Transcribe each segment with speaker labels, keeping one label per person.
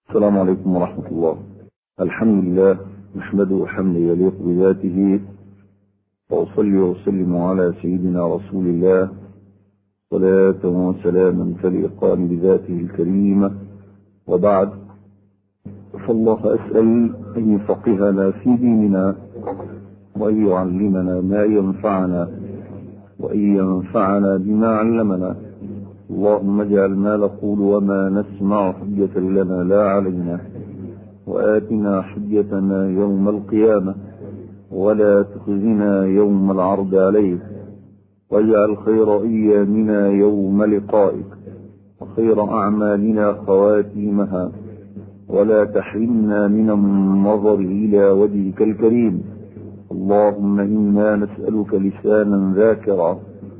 Speaker 1: السلام عليكم ورحمة الله الحمد لله نحمده حمدا يليق بذاته وأصلي وأسلم على سيدنا رسول الله صلاة وسلاما تليقان بذاته الكريمة وبعد فالله أسأل أن يفقهنا في ديننا وأن يعلمنا ما ينفعنا وأن ينفعنا بما علمنا اللهم اجعل ما نقول وما نسمع حجة لنا لا علينا وآتنا حجتنا يوم القيامة ولا تخزنا يوم العرض عليك واجعل خير أيامنا يوم لقائك وخير أعمالنا خواتيمها ولا تحرمنا من النظر إلى وجهك الكريم اللهم إنا نسألك لسانا ذاكرا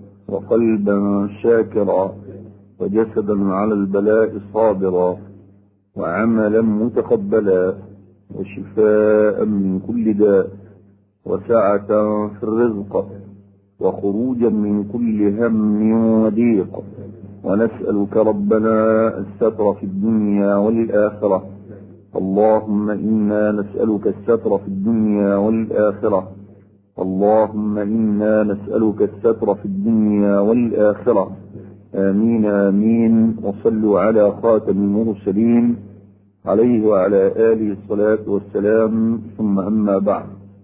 Speaker 1: وقلبا شاكرا وجسدا على البلاء صابرا وعملا متقبلا وشفاء من كل داء وسعة في الرزق وخروجا من كل هم وضيق ونسألك ربنا الستر في الدنيا والآخرة اللهم إنا نسألك الستر في الدنيا والآخرة اللهم إنا نسألك الستر في الدنيا والآخرة آمين آمين وصلوا على خاتم المرسلين عليه وعلى آله الصلاة والسلام ثم أما بعد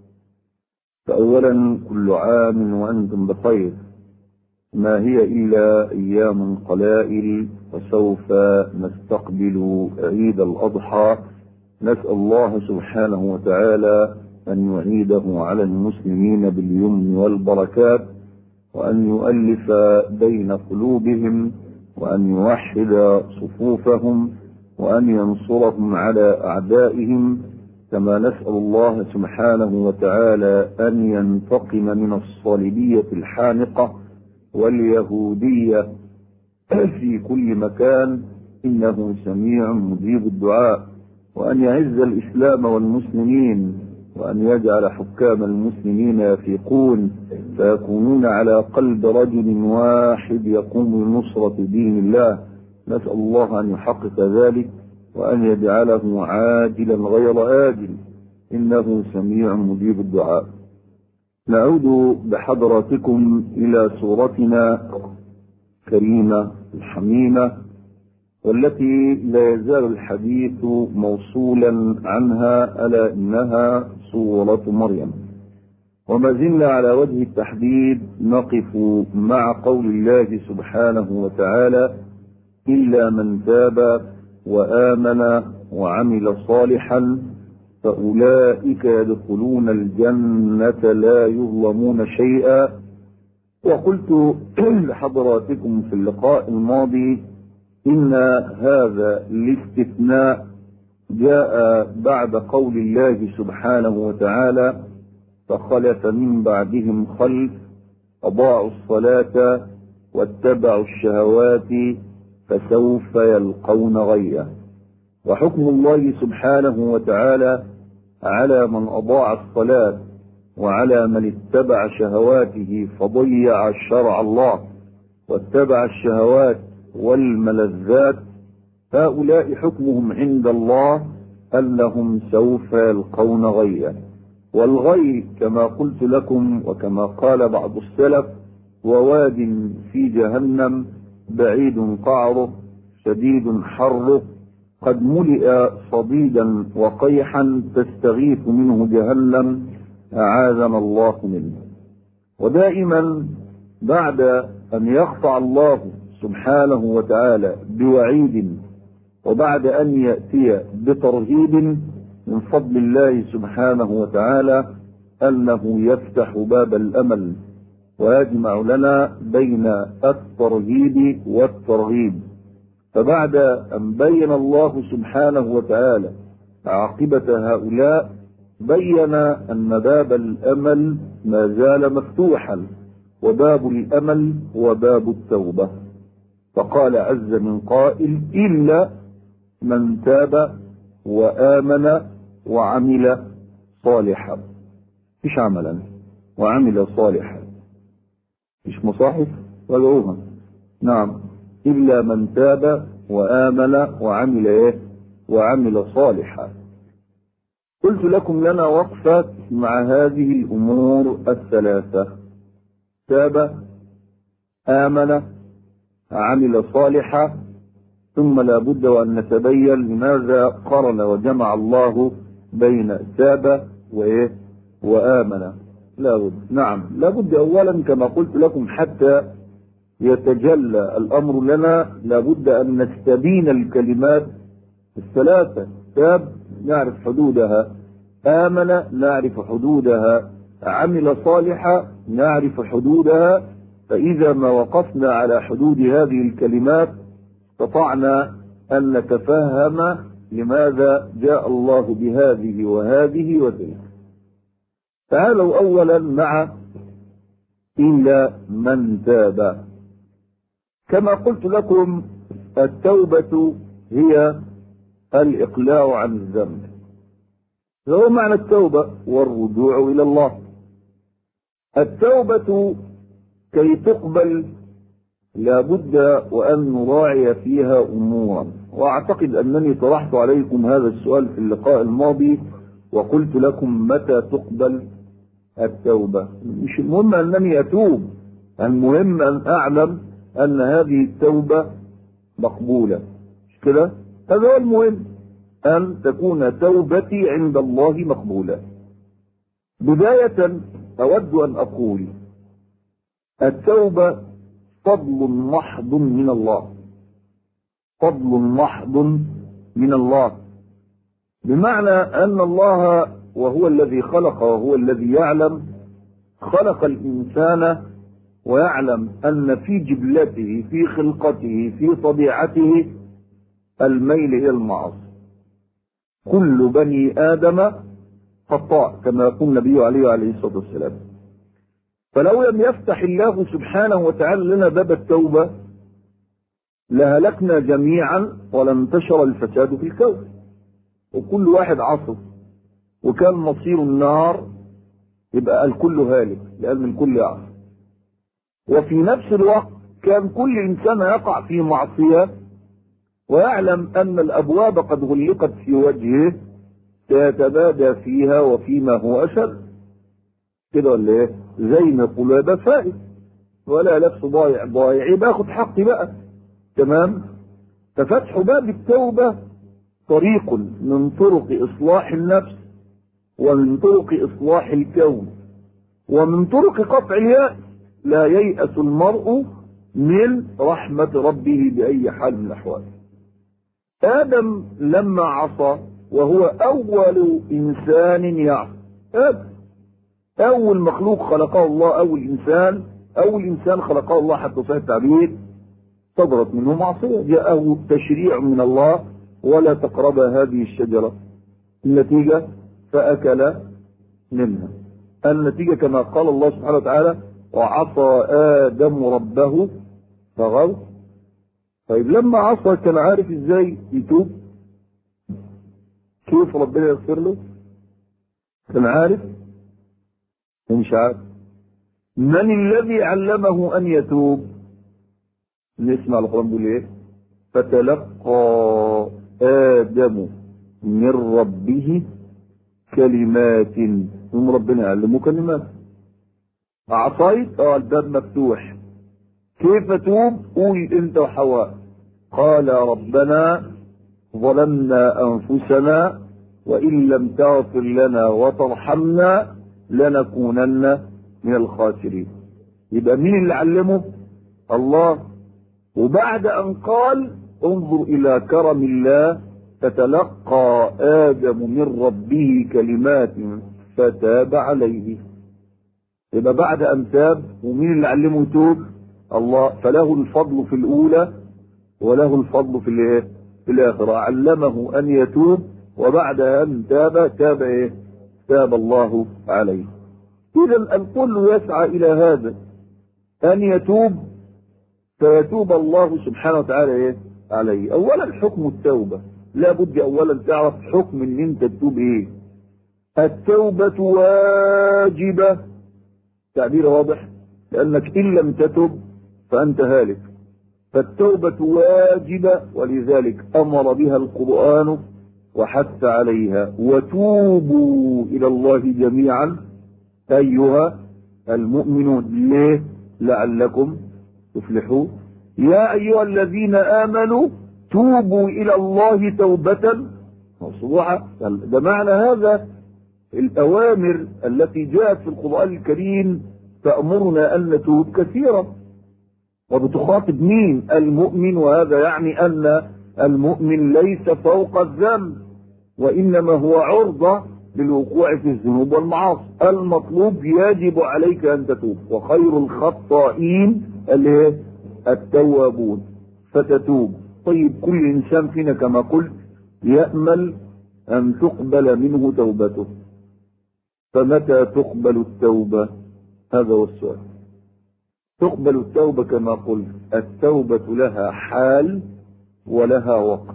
Speaker 1: فأولا كل عام وأنتم بخير ما هي إلا أيام قلائل وسوف نستقبل عيد الأضحى نسأل الله سبحانه وتعالى أن يعيده على المسلمين باليمن والبركات وأن يؤلف بين قلوبهم وأن يوحد صفوفهم وأن ينصرهم على أعدائهم كما نسأل الله سبحانه وتعالى أن ينتقم من الصليبية الحانقة واليهودية في كل مكان إنه سميع مجيب الدعاء وأن يعز الإسلام والمسلمين وأن يجعل حكام المسلمين يفيقون فيكونون على قلب رجل واحد يقوم بنصرة دين الله نسأل الله أن يحقق ذلك وأن يجعله عاجلا غير آجل إنه سميع مجيب الدعاء نعود بحضراتكم إلى سورتنا كريمة الحميمة والتي لا يزال الحديث موصولا عنها ألا إنها سورة مريم وما زلنا على وجه التحديد نقف مع قول الله سبحانه وتعالى إلا من تاب وآمن وعمل صالحا فأولئك يدخلون الجنة لا يظلمون شيئا وقلت لحضراتكم في اللقاء الماضي إن هذا الاستثناء جاء بعد قول الله سبحانه وتعالى فخلف من بعدهم خلف أضاعوا الصلاة واتبعوا الشهوات فسوف يلقون غيا وحكم الله سبحانه وتعالى على من أضاع الصلاة وعلى من اتبع شهواته فضيع شرع الله واتبع الشهوات والملذات هؤلاء حكمهم عند الله أنهم سوف يلقون غيا والغي كما قلت لكم وكما قال بعض السلف وواد في جهنم بعيد قعره شديد حره قد ملئ صديدا وقيحا تستغيث منه جهنم أعاذنا الله منه ودائما بعد أن يقطع الله سبحانه وتعالى بوعيد وبعد أن يأتي بترهيب من فضل الله سبحانه وتعالى أنه يفتح باب الأمل ويجمع لنا بين الترهيب والترغيب فبعد أن بين الله سبحانه وتعالى عاقبة هؤلاء بين أن باب الأمل ما زال مفتوحا وباب الأمل وباب التوبة فقال عز من قائل إلا من تاب وآمن وعمل صالحا مش عملا وعمل صالحا مش مصاحف وجعوها نعم إلا من تاب وآمن وعمل إيه وعمل صالحا قلت لكم لنا وقفة مع هذه الأمور الثلاثة تاب آمن عمل صالحا ثم لا بد وأن نتبين لماذا قرن وجمع الله بين تاب وإيه وآمن لا بد نعم لا بد أولا كما قلت لكم حتى يتجلى الأمر لنا لا بد أن نستبين الكلمات الثلاثة تاب نعرف حدودها آمن نعرف حدودها عمل صالحا نعرف حدودها فإذا ما وقفنا على حدود هذه الكلمات استطعنا أن نتفهم لماذا جاء الله بهذه وهذه وتلك تعالوا أولا مع إلا من تاب كما قلت لكم التوبة هي الإقلاع عن الذنب هو معنى التوبة والرجوع إلى الله التوبة كي تقبل لابد وأن نراعي فيها أمورا وأعتقد أنني طرحت عليكم هذا السؤال في اللقاء الماضي وقلت لكم متى تقبل التوبة مش المهم أنني أتوب المهم أن أعلم أن هذه التوبة مقبولة مش كده هذا هو المهم أن تكون توبتي عند الله مقبولة بداية أود أن أقول التوبة فضل محض من الله فضل محض من الله بمعنى أن الله وهو الذي خلق وهو الذي يعلم خلق الإنسان ويعلم أن في جبلته في خلقته في طبيعته الميل إلى المعاصي كل بني آدم خطاء كما يقول النبي عليه عليه الصلاة والسلام فلو لم يفتح الله سبحانه وتعالى لنا باب التوبة لهلكنا جميعا ولانتشر الفساد في الكون وكل واحد عصر وكان مصير النار يبقى الكل هالك لأن الكل يعصر وفي نفس الوقت كان كل إنسان يقع في معصية ويعلم أن الأبواب قد غلقت في وجهه سيتبادى فيها وفيما هو أشد كده ولا ايه؟ زي ما يقولوا يبقى فائد ولا نفس ضايع ضايع يبقى اخد حقي بقى تمام ففتح باب التوبة طريق من طرق إصلاح النفس ومن طرق إصلاح الكون ومن طرق قطع اليأس لا ييأس المرء من رحمة ربه بأي حال من الأحوال آدم لما عصى وهو أول إنسان يعصى آدم أول مخلوق خلقه الله أول إنسان أول إنسان خلقه الله حتى صحيح التعبير صدرت منه معصية جاءه تشريع من الله ولا تقرب هذه الشجرة النتيجة فأكل منها النتيجة كما قال الله سبحانه وتعالى وعصى آدم ربه فغوى طيب لما عصى كان عارف ازاي يتوب كيف ربنا يغفر له كان عارف مش عارف من الذي علمه ان يتوب نسمع القرآن بيقول ايه فتلقى آدم من ربه كلمات ثم ربنا علمه كلمات أعطيت اه الباب مفتوح كيف توب قول انت وحواء قال ربنا ظلمنا انفسنا وان لم تغفر لنا وترحمنا لنكونن من الخاسرين يبقى مين اللي علمه الله وبعد ان قال انظر الى كرم الله فتلقى ادم من ربه كلمات فتاب عليه يبقى بعد ان تاب ومين اللي علمه يتوب الله فله الفضل في الأولى وله الفضل في الايه؟ في الآخرة علمه أن يتوب وبعد أن تاب تاب إيه؟ تاب الله عليه. إذا الكل يسعى إلى هذا أن يتوب فيتوب الله سبحانه وتعالى إيه؟ عليه. أولا حكم التوبة لا بد أولا تعرف حكم إن أنت تتوب إيه؟ التوبة واجبة تعبير واضح لأنك إن لم تتب فأنت هالك فالتوبة واجبة ولذلك أمر بها القرآن وحث عليها وتوبوا إلى الله جميعا أيها المؤمنون ليه لعلكم تفلحون يا أيها الذين آمنوا توبوا إلى الله توبة نصوحة ده معنى هذا الأوامر التي جاءت في القرآن الكريم تأمرنا أن نتوب كثيرا وبتخاطب مين المؤمن وهذا يعني أن المؤمن ليس فوق الذنب وإنما هو عرضة للوقوع في الذنوب والمعاصي المطلوب يجب عليك أن تتوب وخير الخطائين التوابون فتتوب طيب كل إنسان فينا كما قلت يأمل أن تقبل منه توبته فمتى تقبل التوبة هذا هو السؤال تقبل التوبة كما قلت التوبة لها حال ولها وقت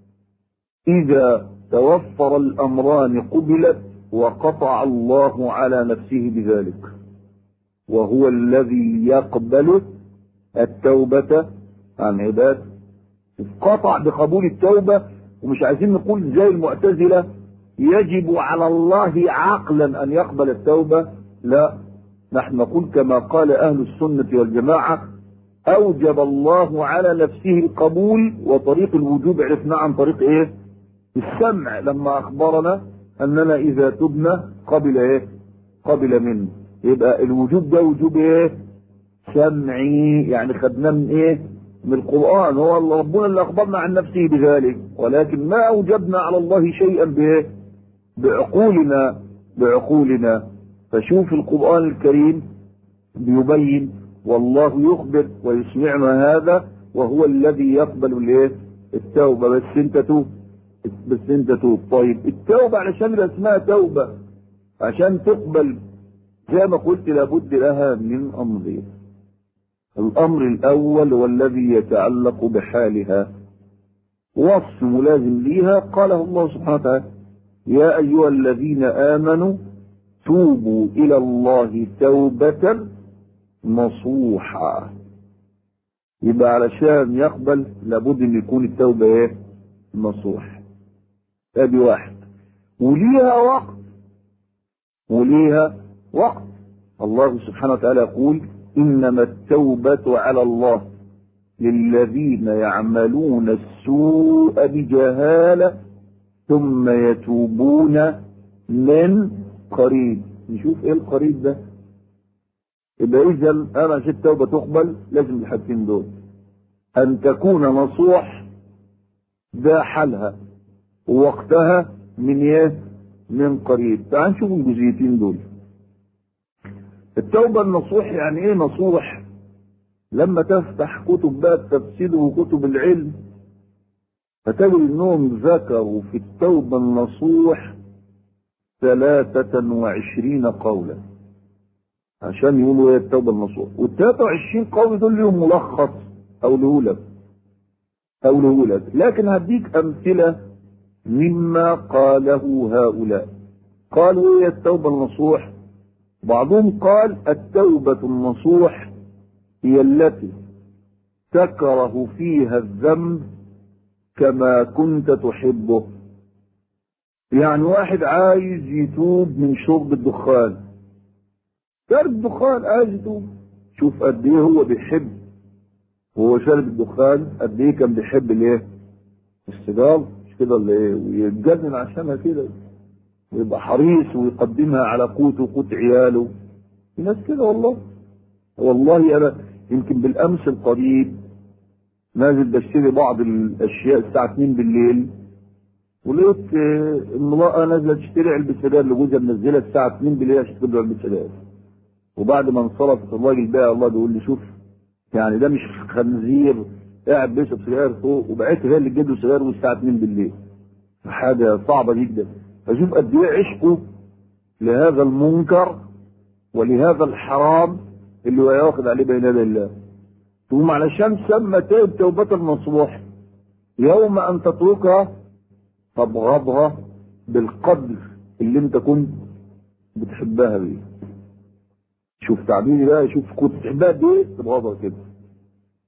Speaker 1: إذا توفر الأمران قبلت وقطع الله على نفسه بذلك وهو الذي يقبل التوبة عن عباده قطع بقبول التوبة ومش عايزين نقول زي المعتزلة يجب على الله عقلا أن يقبل التوبة لا نحن نقول كما قال أهل السنة والجماعة أوجب الله على نفسه القبول وطريق الوجوب عرفناه عن طريق إيه السمع لما أخبرنا أننا إذا تبنا قبل إيه قبل منه يبقى الوجوب ده وجوب إيه سمعي يعني خدناه من إيه من القرآن هو الله ربنا اللي أخبرنا عن نفسه بذلك ولكن ما أوجبنا على الله شيئا بإيه بعقولنا بعقولنا فشوف القرآن الكريم بيبين والله يخبر ويسمعنا هذا وهو الذي يقبل الايه التوبة بس انت توب بس انت توب طيب التوبة علشان اسمها توبة عشان تقبل زي ما قلت لابد لها من امرين الامر الاول والذي يتعلق بحالها وصف ملازم ليها قاله الله سبحانه وتعالى يا ايها الذين امنوا توبوا الى الله توبة نصوحا يبقى علشان يقبل لابد ان يكون التوبة ايه نصوح ادي واحد وليها وقت وليها وقت الله سبحانه وتعالى يقول انما التوبة على الله للذين يعملون السوء بجهالة ثم يتوبون من قريب نشوف ايه القريب ده يبقى اذا انا عشان التوبه تقبل لازم الحاجتين دول ان تكون نصوح ده حالها ووقتها من ايه من قريب تعال نشوف الجزئيتين دول التوبة النصوح يعني ايه نصوح لما تفتح كتب بقى التفسير وكتب العلم فتجد انهم ذكروا في التوبة النصوح ثلاثة وعشرين قولا عشان يقولوا ايه التوبة النصوح والثلاثة وعشرين قول دول لهم ملخص او لهولك او لهولك لكن هديك امثلة مما قاله هؤلاء قالوا ايه التوبة النصوح بعضهم قال التوبة النصوح هي التي تكره فيها الذنب كما كنت تحبه يعني واحد عايز يتوب من شرب الدخان شرب الدخان عايز يتوب شوف قد ايه هو بيحب وهو شارب الدخان قد ايه كان بيحب الايه السيجار مش كده ولا ايه ويتجنن عشانها كده ويبقى حريص ويقدمها على قوته وقوت عياله في ناس كده والله والله انا يمكن بالامس القريب نازل بشتري بعض الاشياء الساعه 2 بالليل ولقيت امراه نازله تشتري علبه سجاير لجوزها منزلها الساعه 2 بالليل عشان تجيب له علبه سجاير وبعد ما انصرفت الراجل بقى الله بيقول لي شوف يعني ده مش خنزير قاعد بيشرب سجاير فوق وبقيت هي اللي تجيب له سجاير والساعه 2 بالليل حاجه صعبه جدا فشوف قد ايه عشقه لهذا المنكر ولهذا الحرام اللي هو ياخذ عليه بين يدي الله ثم علشان سمى تائب توبة النصوح يوم ان تتركها تبغضها بالقدر اللي انت كنت بتحبها بيه شوف تعبيري بقى شوف كنت بتحبها بايه تبغضها كده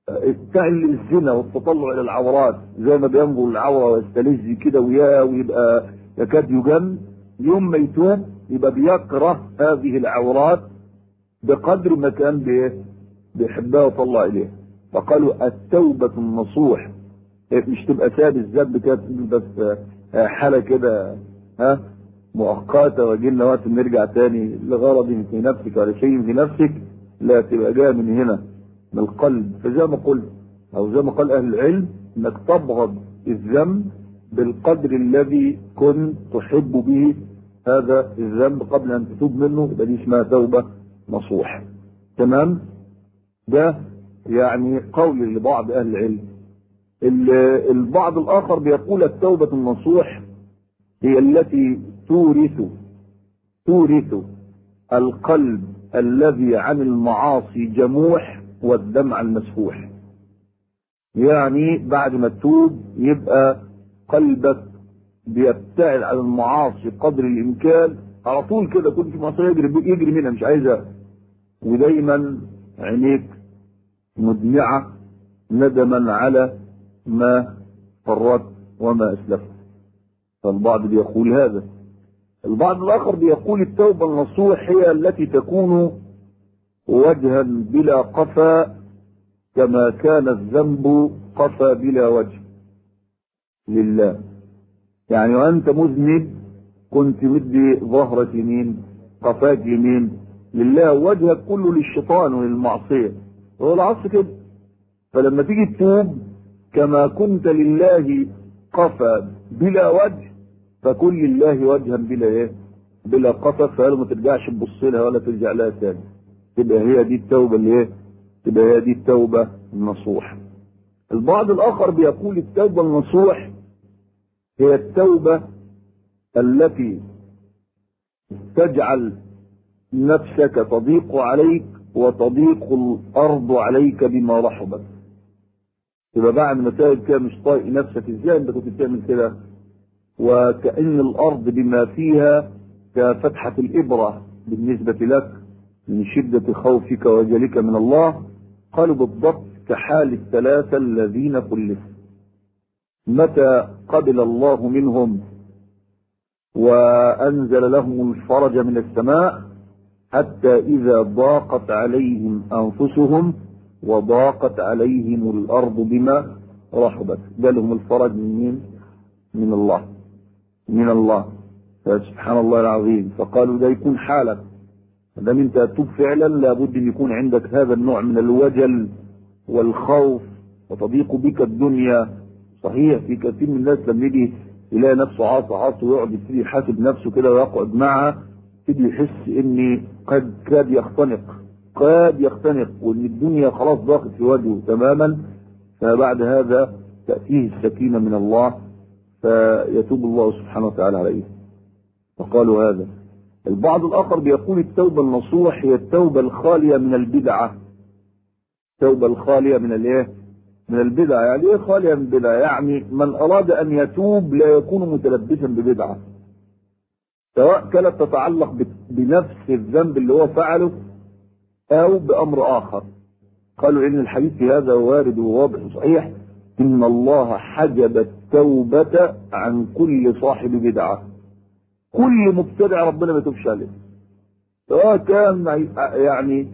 Speaker 1: بتاع الزنا والتطلع الى العورات زي ما بينظر العوره ويستلذ كده وياه ويبقى يكاد يجن يوم ما يتوب يبقى بيكره هذه العورات بقدر ما كان بايه؟ بيحبها وطلع اليها فقالوا التوبة النصوح مش تبقى ساب الذنب كده بس حالة كده ها مؤقتة وجينا وقت نرجع تاني لغرض في نفسك ولا شيء في نفسك لا تبقى جاية من هنا من القلب فزي ما قلت او زي ما قال اهل العلم انك تبغض الذنب بالقدر الذي كنت تحب به هذا الذنب قبل ان تتوب منه يبقى دي اسمها توبه نصوح تمام ده يعني قول لبعض اهل العلم البعض الاخر بيقول التوبه النصوح هي التي تورث تورث القلب الذي عن المعاصي جموح والدمع المسفوح يعني بعد ما تتوب يبقى قلبك بيبتعد عن المعاصي قدر الامكان على طول كده كنت في معصيه يجري يجري منها مش عايزها ودايما عينيك مدمعه ندما على ما فرطت وما اسلفت فالبعض بيقول هذا البعض الاخر بيقول التوبه النصوح هي التي تكون وجها بلا قفا كما كان الذنب قفا بلا وجه لله يعني وانت مذنب كنت مدي ظهرك يمين قفاك يمين لله وجهك كله للشيطان وللمعصيه هو العصر كده فلما تيجي تتوب كما كنت لله قفا بلا وجه فكن لله وجها بلا ايه بلا قفا فقالوا ما ترجعش تبص لها ولا ترجع لها تاني تبقى هي دي التوبه اللي ايه تبقى هي دي التوبه النصوح البعض الاخر بيقول التوبه النصوح هي التوبه التي تجعل نفسك تضيق عليك وتضيق الارض عليك بما رحبت يبقى بعد ما تايب كده مش طايق نفسك ازاي انت كنت بتعمل كده وكأن الارض بما فيها كفتحة الابرة بالنسبة لك من شدة خوفك وجلك من الله قالوا بالضبط كحال الثلاثة الذين خلفوا متى قبل الله منهم وأنزل لهم الفرج من السماء حتى إذا ضاقت عليهم أنفسهم وضاقت عليهم الأرض بما رحبت جالهم الفرج من مين؟ من الله من الله سبحان الله العظيم فقالوا ده يكون حالك ما دام انت تتوب فعلا لابد ان يكون عندك هذا النوع من الوجل والخوف وتضيق بك الدنيا صحيح في كثير من الناس لما يجي يلاقي نفسه عاصي عاصي ويقعد يبتدي يحاسب نفسه كده ويقعد معها يبتدي يحس ان قد كاد يختنق قد يختنق وان الدنيا خلاص ضاقت في وجهه تماما فبعد هذا تأتيه السكينة من الله فيتوب الله سبحانه وتعالى عليه فقالوا هذا البعض الآخر بيقول التوبة النصوح هي التوبة الخالية من البدعة التوبة الخالية من الايه من البدعة يعني ايه خالية من البدعة يعني من أراد أن يتوب لا يكون متلبسا ببدعة سواء كانت تتعلق بنفس الذنب اللي هو فعله أو بأمر آخر قالوا إن الحديث في هذا وارد وواضح وصحيح إن الله حجب التوبة عن كل صاحب بدعة كل مبتدع ربنا ما يتوبش عليه سواء كان يعني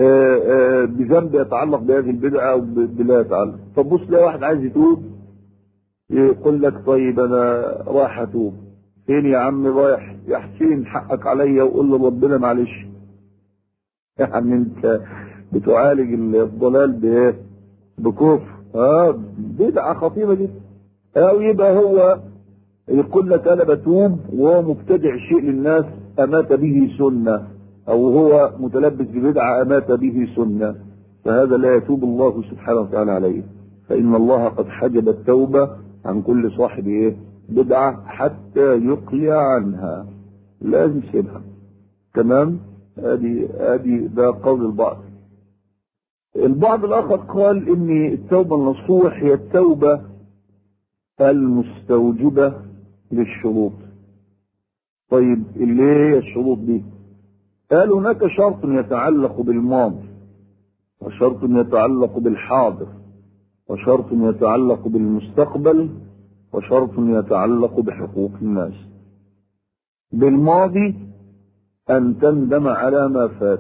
Speaker 1: بذنب يتعلق بهذه البدعة أو بلا يتعلق فبص لا واحد عايز يتوب يقول لك طيب أنا رايح أتوب فين يا عم رايح يا حسين حقك عليا وقول له ربنا معلش يعني انت بتعالج الضلال بايه بكفر اه بدعة خطيرة جدا او يبقى هو يقول لك انا بتوب وهو مبتدع شيء للناس امات به سنة او هو متلبس ببدعة امات به سنة فهذا لا يتوب الله سبحانه وتعالى عليه فان الله قد حجب التوبة عن كل صاحب ايه بدعة حتى يقلع عنها لازم يسيبها تمام ادي ادي ده قول البعض البعض الاخر قال ان التوبة النصوح هي التوبة المستوجبة للشروط طيب اللي هي الشروط دي قال هناك شرط يتعلق بالماضي وشرط يتعلق بالحاضر وشرط يتعلق بالمستقبل وشرط يتعلق بحقوق الناس بالماضي أن تندم على ما فات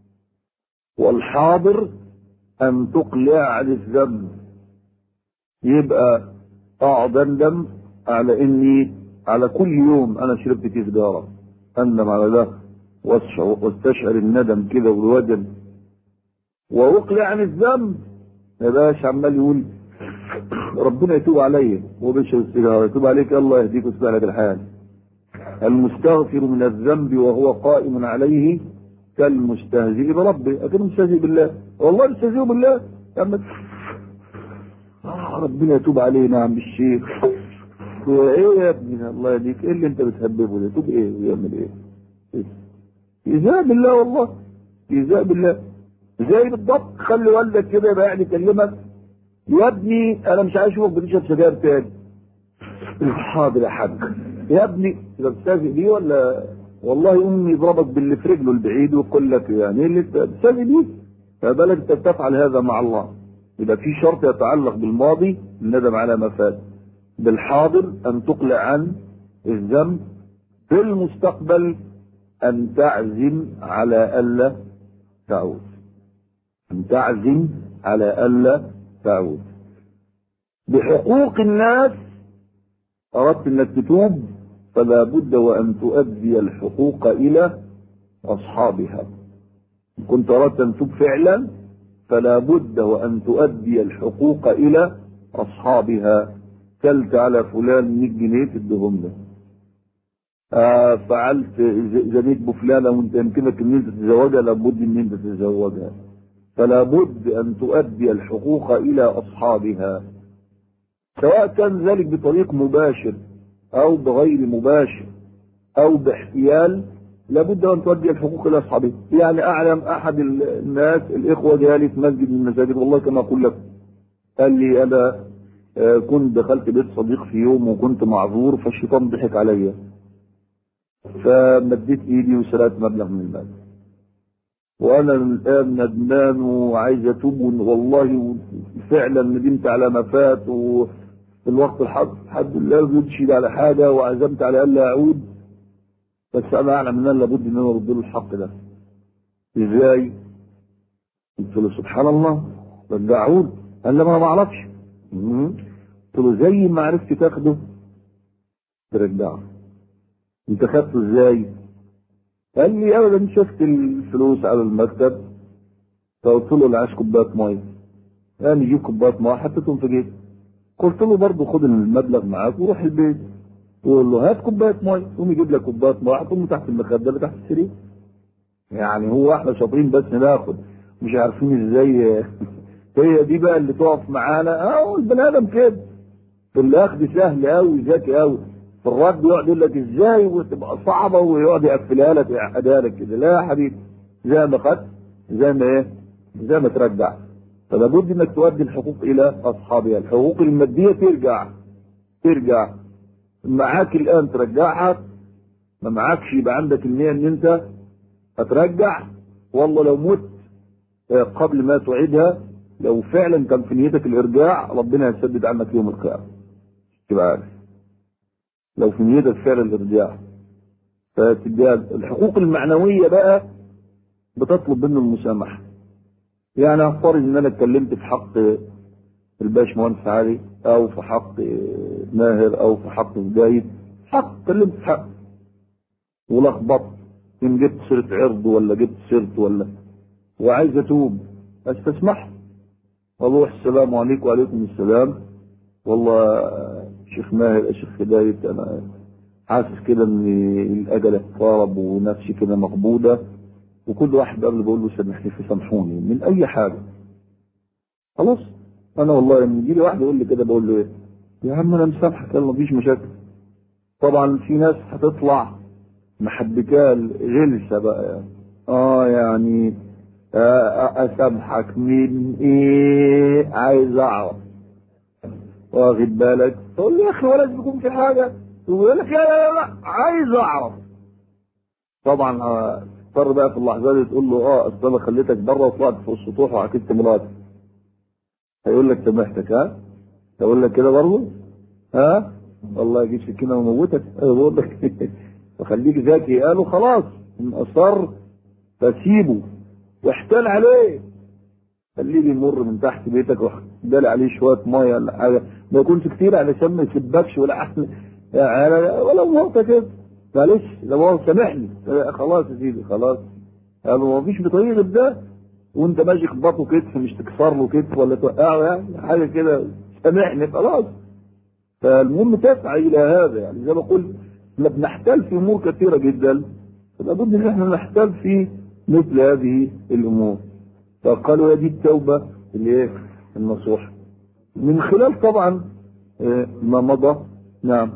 Speaker 1: والحاضر أن تقلع عن الذنب يبقى أقعد أندم على إني على كل يوم أنا شربت كيس سيجارة أندم على ده واستشعر الندم كده والوجل وأقلع عن الذنب ما بقاش عمال يقول ربنا يتوب عليا هو بيشرب السيجاره يتوب عليك الله يهديك ويصلح لك الحال المستغفر من الذنب وهو قائم عليه كالمستهزئ بربه اكيد مستهزئ بالله والله مستهزئ بالله أما آه ربنا يتوب علينا يا عم الشيخ ايه يا ابني الله يهديك ايه اللي انت بتهببه ده توب ايه ويعمل ايه إيذاء بالله والله إيذاء بالله زي بالضبط خلي والدك كده يبقى قاعد يكلمك يا ابني انا مش عايز اشوفك بتشرب سجاير تاني حاضر يا حاج يا ابني اذا بتستهزئ بيه ولا والله امي يضربك باللي في رجله البعيد ويقول لك يعني اللي انت بتستهزئ بيه فبالك انت تفعل هذا مع الله يبقى في شرط يتعلق بالماضي الندم على ما فات بالحاضر ان تقلع عن الذنب بالمستقبل ان تعزم على الا تعود ان تعزم على الا تعود بحقوق الناس أردت أنك تتوب فلا بد وأن تؤدي الحقوق إلى أصحابها كنت أردت أن تتوب فعلا فلا بد وأن تؤدي الحقوق إلى أصحابها كلت على فلان 100 جنيه تدهم له آه فعلت زنيت بفلانة وانت يمكنك ان انت تتزوجها لابد ان انت تتزوجها فلا بد أن تؤدي الحقوق إلى أصحابها سواء كان ذلك بطريق مباشر أو بغير مباشر أو باحتيال لابد أن تؤدي الحقوق إلى أصحابها يعني أعلم أحد الناس الإخوة جالي في مسجد من المساجد والله كما أقول لك قال لي أنا كنت دخلت بيت صديق في يوم وكنت معذور فالشيطان ضحك عليا فمديت ايدي وسرقت مبلغ من المال وانا الان ندمان وعايز اتوب والله فعلا ندمت على ما فات وفي الوقت الحق الحمد لله بيدشي على حاجه وعزمت على الا اعود بس انا اعلم ان لابد ان انا ارد له الحق ده ازاي؟ قلت له سبحان الله بدي اعود قال لي ما انا ما اعرفش قلت له زي ما عرفت تاخده ترجعه انت خدته ازاي؟ قال لي ابدا شفت الفلوس على المكتب فقلت له اللي عايز كوبايه ميه قال يجيب كوبايه ميه حطيتهم في جيبي قلت له برضه خد المبلغ معاك وروح البيت وقول له هات كوبايه ميه قوم يجيب لك كوبايه ميه حطهم تحت المخده اللي تحت السرير يعني هو احنا شاطرين بس ناخد مش عارفين ازاي هي دي بقى اللي تقف معانا اه البني ادم كده في الاخذ سهل قوي ذكي قوي في الرد يقعد يقول لك ازاي وتبقى صعبه ويقعد يقفلها لك ويعقدها لك كده لا يا حبيبي زي ما خدت زي ما ايه زي ما ترجع فلا بد انك تؤدي الحقوق الى اصحابها الحقوق الماديه ترجع ترجع معاك الان ترجعها ما معاكش يبقى عندك النيه ان انت هترجع والله لو مت قبل ما تعيدها لو فعلا كان في نيتك الارجاع ربنا يسدد عنك يوم القيامه تبقى عارف لو في نيتك فعلا الارجاع فتبقى الحقوق المعنويه بقى بتطلب منه المسامحه يعني افترض ان انا اتكلمت في حق الباش مهندس علي او في حق ماهر او في حق زايد حق اتكلمت في حق ولخبطت ان جبت سيره عرض ولا جبت سيرته ولا وعايز اتوب استسمح واروح السلام عليكم وعليكم السلام والله شيخ ماهر شيخ هداية انا حاسس كده ان الاجل اقترب ونفسي كده مقبوضه وكل واحد قبل بقول له سامحني في سامحوني من اي حاجه خلاص انا والله لما يجي لي واحد يقول لي كده بقول له ايه يا عم انا مسامحك يلا مفيش مشاكل طبعا في ناس هتطلع محبكال غلسه بقى يعني. اه يعني آه اسامحك من ايه عايز اعرف واخد بالك تقول لي يا اخي ولا يكون في حاجه يقول لك لا لا لا عايز اعرف طبعا اضطر بقى في اللحظه دي تقول له اه اصل انا خليتك بره وطلعت فوق السطوح وعكست مراتي هيقول لك سامحتك ها هيقول لك كده برضه ها والله يجيب سكينه وموتك انا بقول لك فخليك ذكي قالوا خلاص ان اصر فسيبه واحتال عليه خليه يمر من تحت بيتك وادالي عليه شويه ميه ولا حاجه ما يكونش كتير علشان ما يسبكش ولا احسن يعني ولا موقع كده معلش لو هو سامحني خلاص يا سيدي خلاص يعني ما فيش بطريقه ده وانت ماشي خبطه كتف مش تكسر له كتف ولا توقعه يعني حاجه كده سامحني خلاص فالمهم تسعى الى هذا يعني زي ما قلت احنا بنحتال في امور كثيره جدا فلابد ان احنا نحتال في مثل هذه الامور فقالوا هذه التوبه اللي ايه النصوح من خلال طبعا ما مضى نعم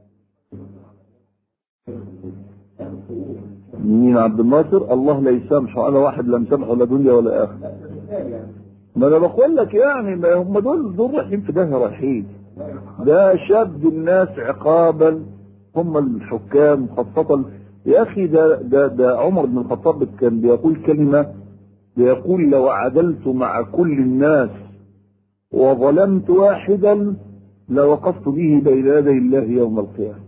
Speaker 1: مين عبد الناصر الله لا يسامحه انا واحد لا مسامحه لا دنيا ولا اخره ما انا بقول لك يعني ما هم دول دول رايحين في داهيه رايحين ده شد الناس عقابا هم الحكام خاصة يا اخي ده ده ده عمر بن الخطاب كان بيقول كلمة بيقول لو عدلت مع كل الناس وظلمت واحدا لوقفت به بين يدي الله يوم القيامة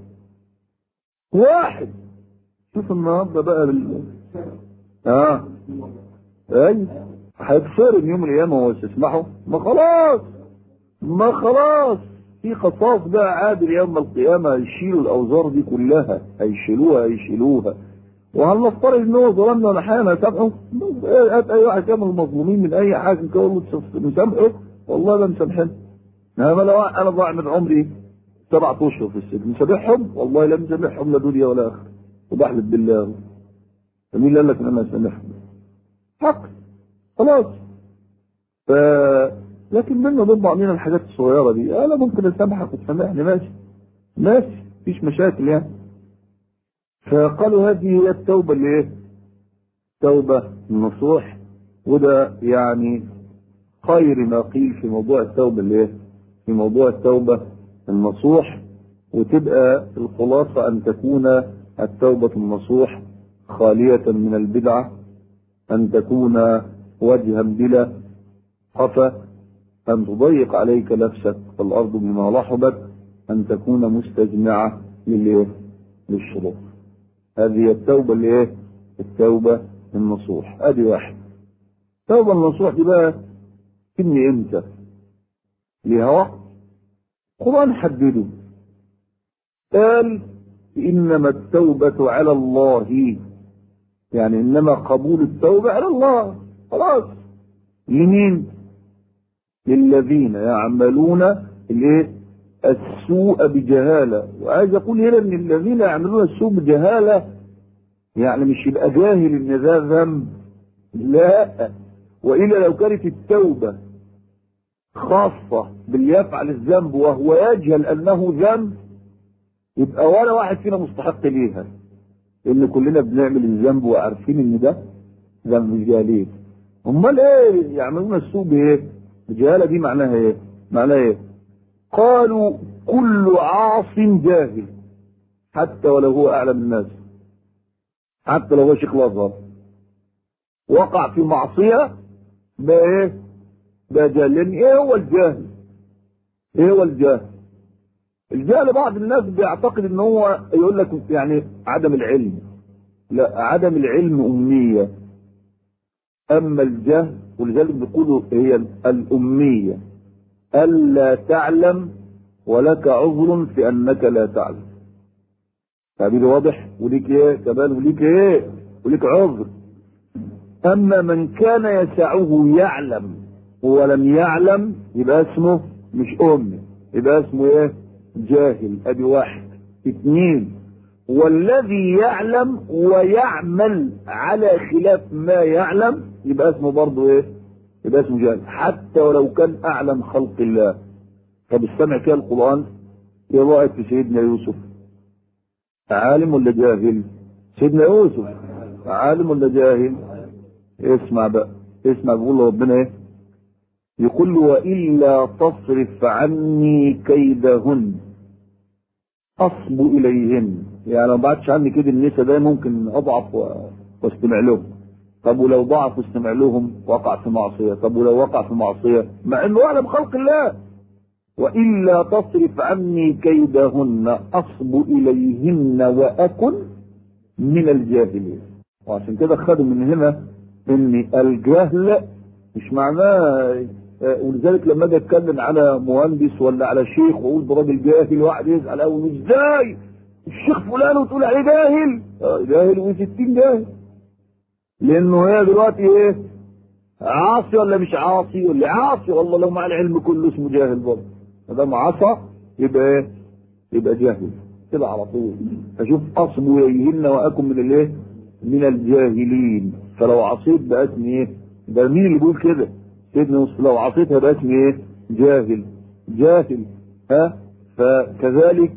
Speaker 1: واحد شوف النهارده بقى بال... اه اي هيتصرم يوم القيامة وهو تسمحه ما خلاص ما خلاص في قصاص بقى عادل يوم القيامة هيشيلوا الأوزار دي كلها هيشيلوها هيشيلوها وهل نفترض ان هو ظلمنا ولا حاجه نسامحه؟ هات اي واحد كان المظلومين من اي حاجه كده نسامحه والله لا مسامحين انما لو انا ضاع من عمري سبعة اشهر في السجن مسامحهم والله لا مسامحهم لا دنيا ولا اخره وبحلف بالله فمين اللي قال لك ان انا اسامحهم؟ حق خلاص ف لكن منا ضد بعضنا الحاجات الصغيرة دي انا ممكن اسامحك وتسامحني ماشي ماشي مفيش مشاكل يعني فقالوا هذه هي التوبة اللي ايه توبة النصوح وده يعني خير ما قيل في موضوع التوبة اللي ايه في موضوع التوبة النصوح وتبقى الخلاصة ان تكون التوبة النصوح خالية من البدعة ان تكون وجها بلا خفى أن تضيق عليك نفسك الأرض بما رحبت أن تكون مستجمعة للإيه؟ للشروط هذه التوبة الإيه؟ التوبة النصوح أدي واحد التوبة النصوح دي بقى إني إمتى؟ ليها وقت القرآن حدده قال إنما التوبة على الله يعني إنما قبول التوبة على الله خلاص لمين؟ للذين يعملون الايه السوء بجهاله وعايز اقول هنا ان الذين يعملون السوء بجهاله يعني مش يبقى جاهل ان ده ذنب لا والا لو كانت التوبه خاصه باللي يفعل الذنب وهو يجهل انه ذنب يبقى ولا واحد فينا مستحق ليها لان كلنا بنعمل الذنب وعارفين ان ده ذنب مش جاهلين امال ايه يعملون السوء بايه الجهاله دي معناها ايه؟ معناها ايه؟ قالوا كل عاص جاهل حتى ولو هو اعلم الناس حتى لو هو شيخ الازهر وقع في معصيه ده ايه؟ ده جاهل لان ايه هو الجاهل؟ ايه هو الجاهل؟ الجهل بعض الناس بيعتقد ان هو يقول لك يعني عدم العلم لا عدم العلم امنيه اما الجهل ولذلك بيقولوا هي الأمية ألا تعلم ولك عذر في أنك لا تعلم تعبير واضح وليك ايه كمان وليك ايه وليك عذر أما من كان يسعه يعلم ولم يعلم يبقى اسمه مش أمي يبقى اسمه ايه جاهل ادي واحد اثنين والذي يعلم ويعمل على خلاف ما يعلم يبقى اسمه برضه ايه يبقى اسمه جاهل حتى ولو كان اعلم خلق الله طب استمع كده القران ايه رايك في سيدنا يوسف عالم ولا جاهل سيدنا يوسف عالم ولا جاهل اسمع بقى اسمع بيقول ربنا ايه يقول والا تصرف عني كيدهن اصب اليهن يعني لو بعدش عني كده النساء ده ممكن اضعف واستمع لهم طب ولو ضعف واستمع لهم وقع في معصية طب ولو وقع في معصية مع انه اعلم خلق الله وإلا تصرف عني كيدهن أصب إليهن وأكن من الجاهلين وعشان كده خدوا من هنا ان الجهل مش معناه ولذلك لما اجي اتكلم على مهندس ولا على شيخ واقول ده راجل جاهل واحد يزعل قوي ازاي الشيخ فلان وتقول عليه جاهل آه جاهل و60 جاهل لانه هي دلوقتي ايه عاصي ولا مش عاصي واللي عاصي والله لو مع العلم كله اسمه جاهل برضه ما دام عصى يبقى ايه يبقى جاهل كده على طول فشوف اصب اليهن واكن من الايه من الجاهلين فلو عصيت بقى اسمي ايه ده مين اللي بيقول كده سيدنا يوسف لو عصيتها بقى اسمي ايه جاهل جاهل ها فكذلك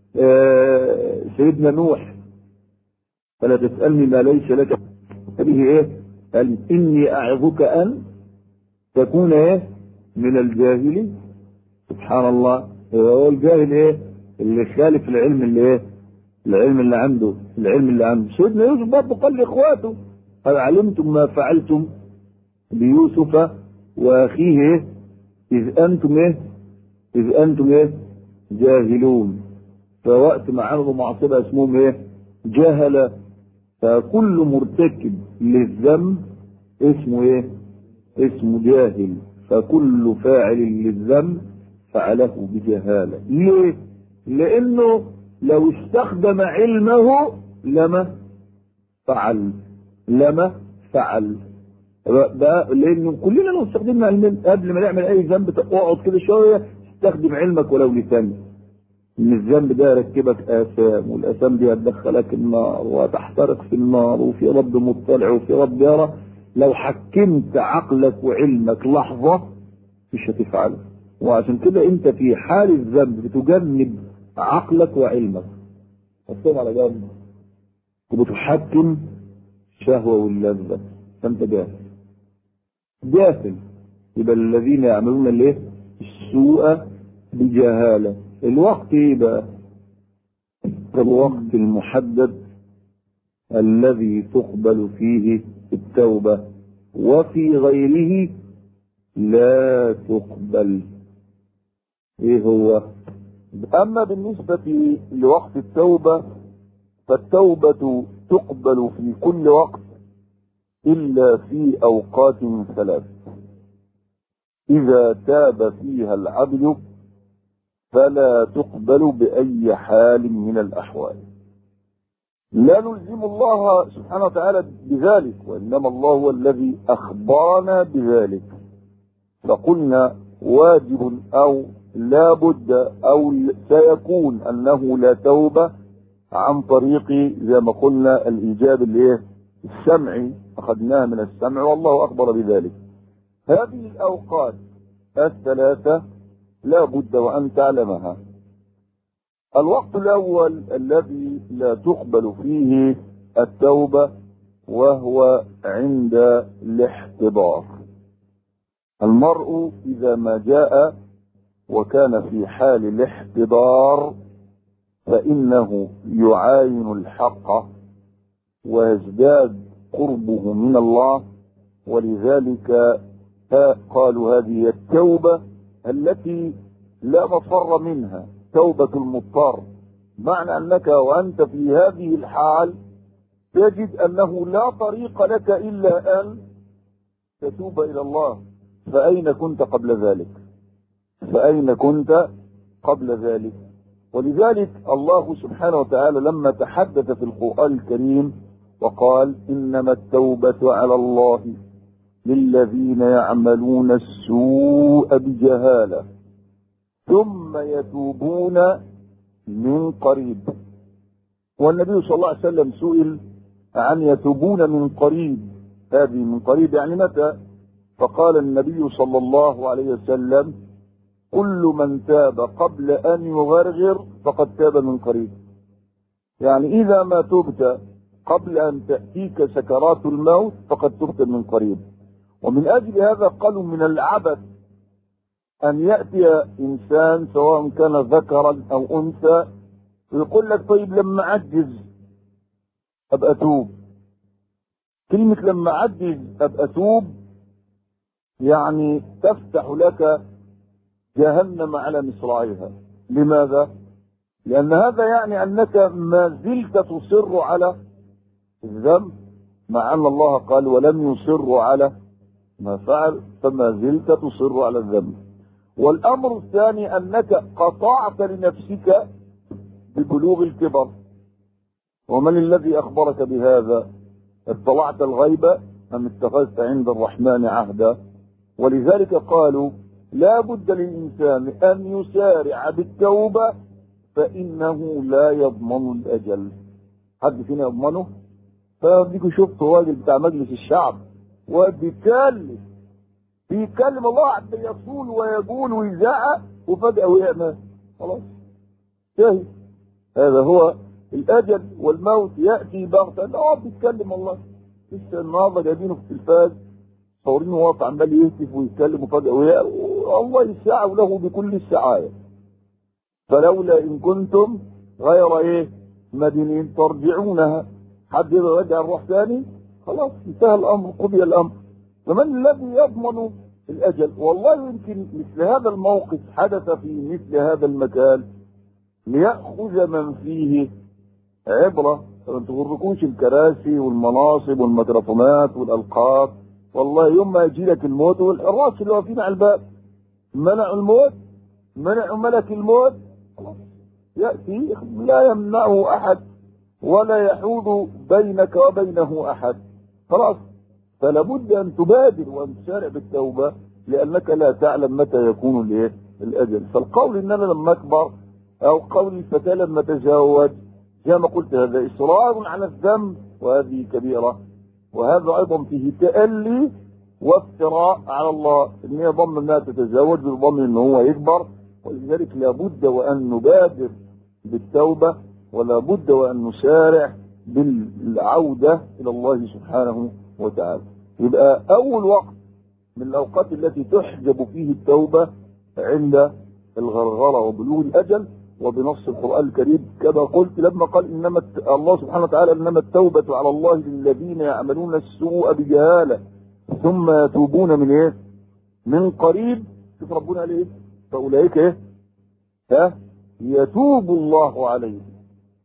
Speaker 1: آه سيدنا نوح فلا تسألني ما ليس لك به ايه قال اني اعظك ان تكون ايه من الجاهلين سبحان الله هو الجاهل ايه اللي خالف العلم اللي ايه العلم اللي عنده العلم اللي عنده سيدنا يوسف برضه قال لاخواته هل علمتم ما فعلتم بيوسف واخيه ايه اذ انتم ايه اذ انتم ايه جاهلون فوقت ما عملوا معصيه اسمهم ايه جهل فكل مرتكب للذنب اسمه ايه اسمه جاهل فكل فاعل للذنب فعله بجهالة ليه لانه لو استخدم علمه لما فعل لما فعل ده لانه كلنا لو استخدمنا علمنا قبل ما نعمل اي ذنب اقعد كده شويه استخدم علمك ولو لسانك ان الذنب ده يركبك اثام والاثام دي هتدخلك النار وهتحترق في النار وفي رب مطلع وفي رب يرى لو حكمت عقلك وعلمك لحظه مش هتفعله وعشان كده انت في حال الذنب بتجنب عقلك وعلمك حطهم على جنب وبتحكم الشهوة واللذة فانت جاهل جاهل يبقى الذين يعملون الايه السوء بجهالة الوقت ايه بقى الوقت المحدد الذي تقبل فيه التوبة وفي غيره لا تقبل ايه هو اما بالنسبة لوقت التوبة فالتوبة تقبل في كل وقت الا في اوقات ثلاث اذا تاب فيها العبد فلا تقبل باي حال من الاحوال لا نلزم الله سبحانه وتعالى بذلك وانما الله هو الذي اخبرنا بذلك فقلنا واجب او لا بد او سيكون انه لا توبة عن طريق زي ما قلنا الايجاب الايه السمعي اخذناها من السمع والله اخبر بذلك هذه الاوقات الثلاثة لا بد وان تعلمها الوقت الاول الذي لا تقبل فيه التوبة وهو عند الاحتضار المرء اذا ما جاء وكان في حال الاحتضار فانه يعاين الحق ويزداد قربه من الله ولذلك قالوا هذه التوبة التي لا مفر منها توبة المضطر معنى انك وانت في هذه الحال تجد انه لا طريق لك الا ان تتوب الى الله فاين كنت قبل ذلك فاين كنت قبل ذلك ولذلك الله سبحانه وتعالى لما تحدث في القرآن الكريم وقال إنما التوبة على الله للذين يعملون السوء بجهالة ثم يتوبون من قريب والنبي صلى الله عليه وسلم سئل عن يتوبون من قريب هذه من قريب يعني متى فقال النبي صلى الله عليه وسلم كل من تاب قبل ان يغرغر فقد تاب من قريب يعني اذا ما تبت قبل ان تأتيك سكرات الموت فقد تبت من قريب ومن اجل هذا قالوا من العبث ان يأتي انسان سواء كان ذكرا او انثى ويقول لك طيب لما اعجز ابقى اتوب كلمة لما عجز أبقى أتوب يعني تفتح لك جهنم على مصراعيها لماذا؟ لأن هذا يعني أنك ما زلت تصر على الذنب مع أن الله قال ولم يصروا على ما فعل فما زلت تصر على الذنب والأمر الثاني أنك قطعت لنفسك ببلوغ الكبر ومن الذي أخبرك بهذا اطلعت الغيب أم اتخذت عند الرحمن عهدا ولذلك قالوا لا بد للإنسان أن يسارع بالتوبة فإنه لا يضمن الأجل حد فينا يضمنه فديكوا شفتوا راجل بتاع مجلس الشعب وبيتكلم بيتكلم الله عز يصول ويقول ويزعق وفجأة وقع خلاص شاهد هذا هو الأجل والموت يأتي بغتة لا بيتكلم الله لسه النهارده جايبينه في التلفاز صورينه واقف عمال يهتف ويتكلم وفجأة وقع الله يسعه له بكل السعاية فلولا إن كنتم غير إيه مدينين ترجعونها حد يقدر يرجع الروح ثاني خلاص انتهى الامر قضي الامر فمن الذي يضمن الاجل والله يمكن مثل هذا الموقف حدث في مثل هذا المكان ليأخذ من فيه عبرة ما تغركوش الكراسي والمناصب والميكروفونات والألقاب والله يوم ما يجي لك الموت والحراس اللي واقفين على الباب منعوا الموت منعوا ملك الموت خلاص يأتي لا يمنعه أحد ولا يحول بينك وبينه احد خلاص فلا بد ان تبادر وان تسارع بالتوبه لانك لا تعلم متى يكون الايه الاجل فالقول ان انا لما اكبر او قول الفتاه لما تزوج زي ما قلت هذا اصرار على الذنب وهذه كبيره وهذا ايضا فيه تالي وافتراء على الله ان هي ضمن انها تتزوج بضمن ان هو يكبر ولذلك لابد وان نبادر بالتوبه ولا بد وان نسارع بالعوده الى الله سبحانه وتعالى يبقى اول وقت من الاوقات التي تحجب فيه التوبه عند الغرغره وبلوغ الاجل وبنص القران الكريم كما قلت لما قال انما الله سبحانه وتعالى انما التوبه على الله للذين يعملون السوء بجهاله ثم يتوبون من ايه؟ من قريب شوف ربنا قال ايه؟ فاولئك ايه؟ ها؟ يتوب الله عليهم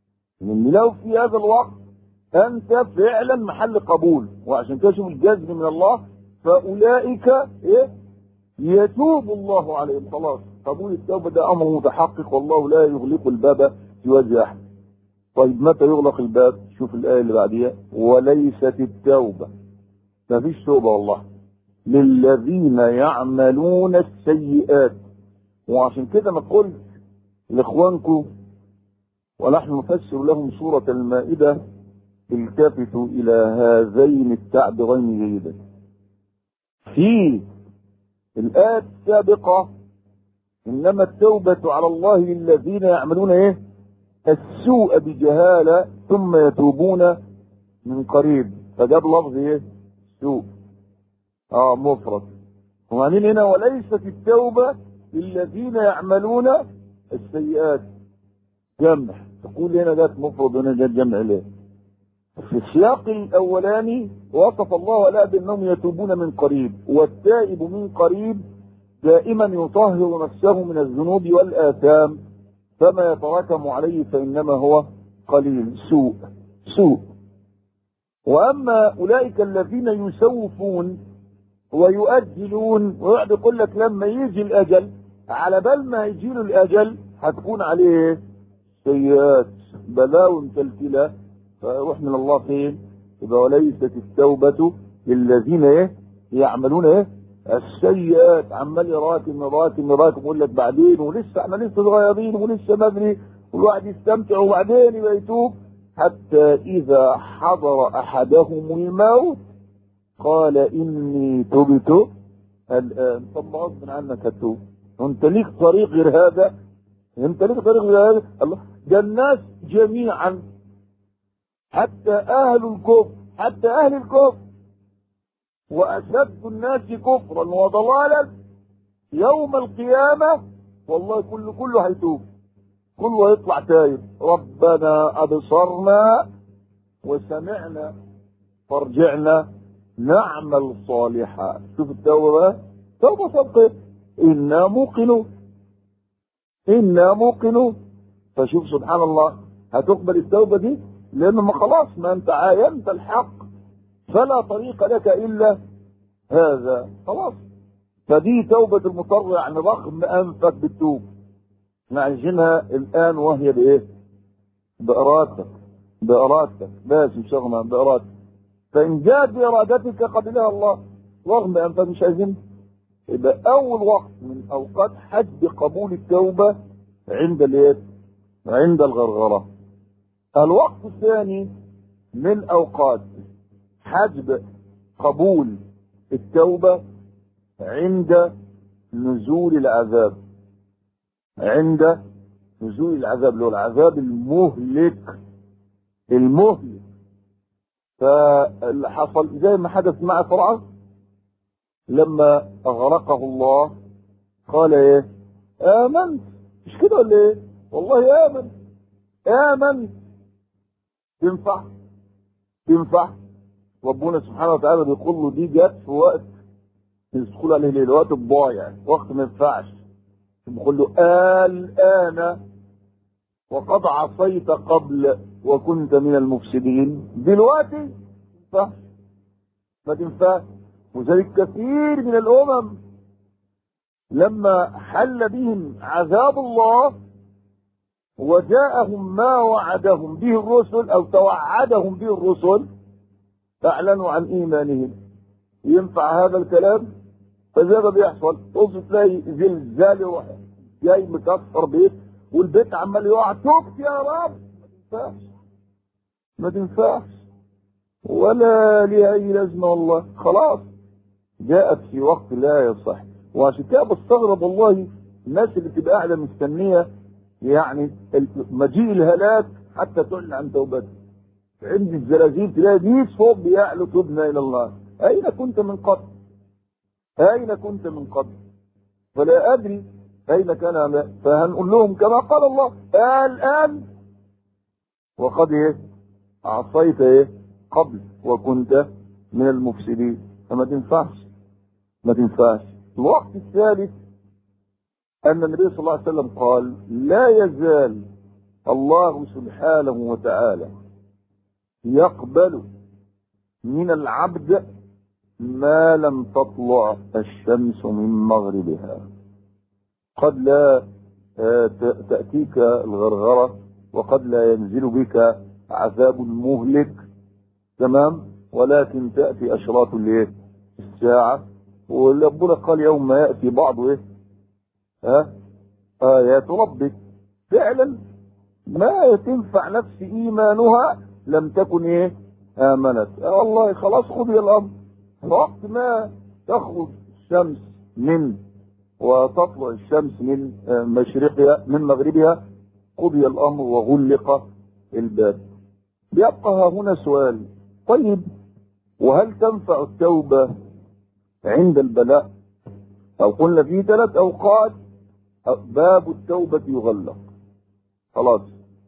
Speaker 1: من لو في هذا الوقت انت فعلا محل قبول وعشان كده شوف الجزم من الله فاولئك ايه يتوب الله عليهم خلاص قبول التوبه ده امر متحقق والله لا يغلق الباب في وجه احد طيب متى يغلق الباب شوف الايه اللي بعديها وليست التوبه ما فيش توبه والله للذين يعملون السيئات وعشان كده ما قلت لاخوانكم ونحن نفسر لهم سورة المائدة التفتوا إلى هذين التعبيرين جيدا في الآية السابقة إنما التوبة على الله للذين يعملون إيه السوء بجهالة ثم يتوبون من قريب فجاب لفظ إيه سوء آه مفرد وبعدين هنا وليست التوبة للذين يعملون السيئات جمع تقول هنا جت مفرد هنا جت جمع ليه في السياق الاولاني وصف الله لا بانهم يتوبون من قريب والتائب من قريب دائما يطهر نفسه من الذنوب والاثام فما يتراكم عليه فانما هو قليل سوء سوء واما اولئك الذين يسوفون ويؤجلون ويقعد يقول لك لما يجي الاجل على بال ما يجي له الاجل هتكون عليه سيئات بلاء متلتلة فروحنا لله فين؟ يبقى وليست التوبة للذين ايه؟ يعملون ايه؟ السيئات عمال يراكم يراكم يراكم يقول لك بعدين ولسه احنا لسه صغيرين ولسه بدري والواحد يستمتع وبعدين يبقى يتوب حتى إذا حضر أحدهم الموت قال إني تبت الآن طب غصب عنك هتوب أنت ليك طريق غير هذا أنت ليك طريق غير هذا الله ده الناس جميعا حتى أهل الكفر حتى أهل الكفر وأشد الناس كفرا وضلالا يوم القيامة والله كل كله هيتوب كله هيطلع تايب ربنا أبصرنا وسمعنا فارجعنا نعمل صالحا شوف التوبة بقى توبة صدقة إنا موقنون إنا موقنون فشوف سبحان الله هتقبل التوبة دي لأن ما خلاص ما أنت عاينت الحق فلا طريق لك إلا هذا خلاص فدي توبة المضطر يعني رغم أنفك بالتوب احنا عايزينها الآن وهي بإيه؟ بإرادتك بإرادتك بس شغلة بإرادتك فإن جاءت بإرادتك قبلها الله رغم أنفك مش عايزين يبقى أول وقت من أوقات حد قبول التوبة عند الإيه؟ عند الغرغرة الوقت الثاني من أوقات حجب قبول التوبة عند نزول العذاب عند نزول العذاب اللي هو العذاب المهلك المهلك فاللي حصل زي ما حدث مع فرعون لما أغرقه الله قال ايه آمنت مش كده ولا ايه والله آمن آمن تنفع تنفع ربنا سبحانه وتعالى بيقول له دي جت في وقت يدخل عليه ليه الوقت الضايع وقت ما ينفعش بيقول له الآن وقد عصيت قبل وكنت من المفسدين دلوقتي تنفع ما تنفع وذلك كثير من الأمم لما حل بهم عذاب الله وجاءهم ما وعدهم به الرسل او توعدهم به الرسل اعلنوا عن ايمانهم ينفع هذا الكلام فزي ما بيحصل تبص تلاقي زلزال يروح جاي مكسر بيت والبيت عمال يقع تبت يا رب ما تنفعش ما تنفعش ولا ليها اي لازمه والله خلاص جاءت في وقت لا يصح وعشان كده بستغرب والله الناس اللي بتبقى قاعده مستنيه يعني مجيء الهلاك حتى تعلن عن توبته عند الزلازل تلاقي 100 صوت بيعلو تبنا الى الله اين كنت من قبل اين كنت من قبل فلا ادري اين كان فهنقول لهم كما قال الله الان وقد ايه عصيت ايه قبل وكنت من المفسدين فما تنفعش ما تنفعش الوقت الثالث أن النبي صلى الله عليه وسلم قال لا يزال الله سبحانه وتعالى يقبل من العبد ما لم تطلع الشمس من مغربها قد لا تأتيك الغرغرة وقد لا ينزل بك عذاب مهلك تمام ولكن تأتي أشراط الساعة وربنا قال يوم ما يأتي بعض إيه ها آيات ربك فعلا ما تنفع نفس إيمانها لم تكن إيه آمنت آه والله خلاص خذي الأمر وقت ما تخرج الشمس من وتطلع الشمس من مشرقها من مغربها قضي الأمر وغلق الباب يبقى هنا سؤال طيب وهل تنفع التوبة عند البلاء أو قلنا في ثلاث أوقات باب التوبة يغلق خلاص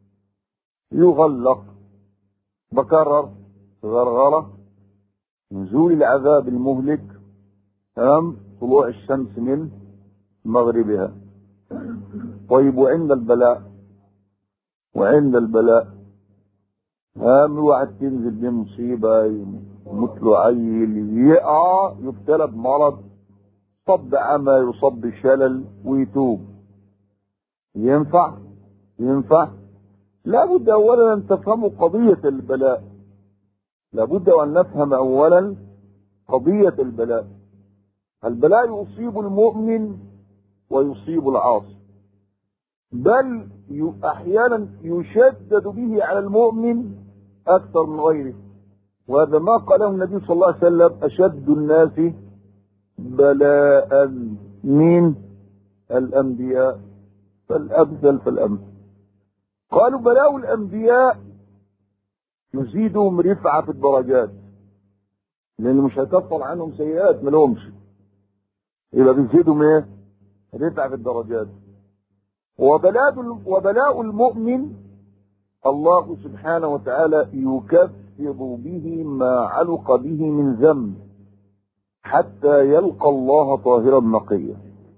Speaker 1: يغلق بكرر غرغرة نزول العذاب المهلك تمام طلوع الشمس من مغربها طيب وعند البلاء وعند البلاء هام واحد تنزل به مصيبة يموت له عيل يقع يبتلى بمرض يصب عمى يصب بشلل ويتوب ينفع ينفع لابد اولا ان تفهموا قضية البلاء لابد ان نفهم اولا قضية البلاء البلاء يصيب المؤمن ويصيب العاصي بل احيانا يشدد به على المؤمن اكثر من غيره وهذا ما قاله النبي صلى الله عليه وسلم اشد الناس بلاء من الانبياء فالامثل فالامثل قالوا بلاء الانبياء يزيدهم رفعه في الدرجات لان مش هتفضل عنهم سيئات ما لهمش يبقى بيزيدهم ايه رفعه في الدرجات وبلاء وبلاء المؤمن الله سبحانه وتعالى يكفر يحفظ به ما علق به من ذنب حتى يلقى الله طاهرا نقيا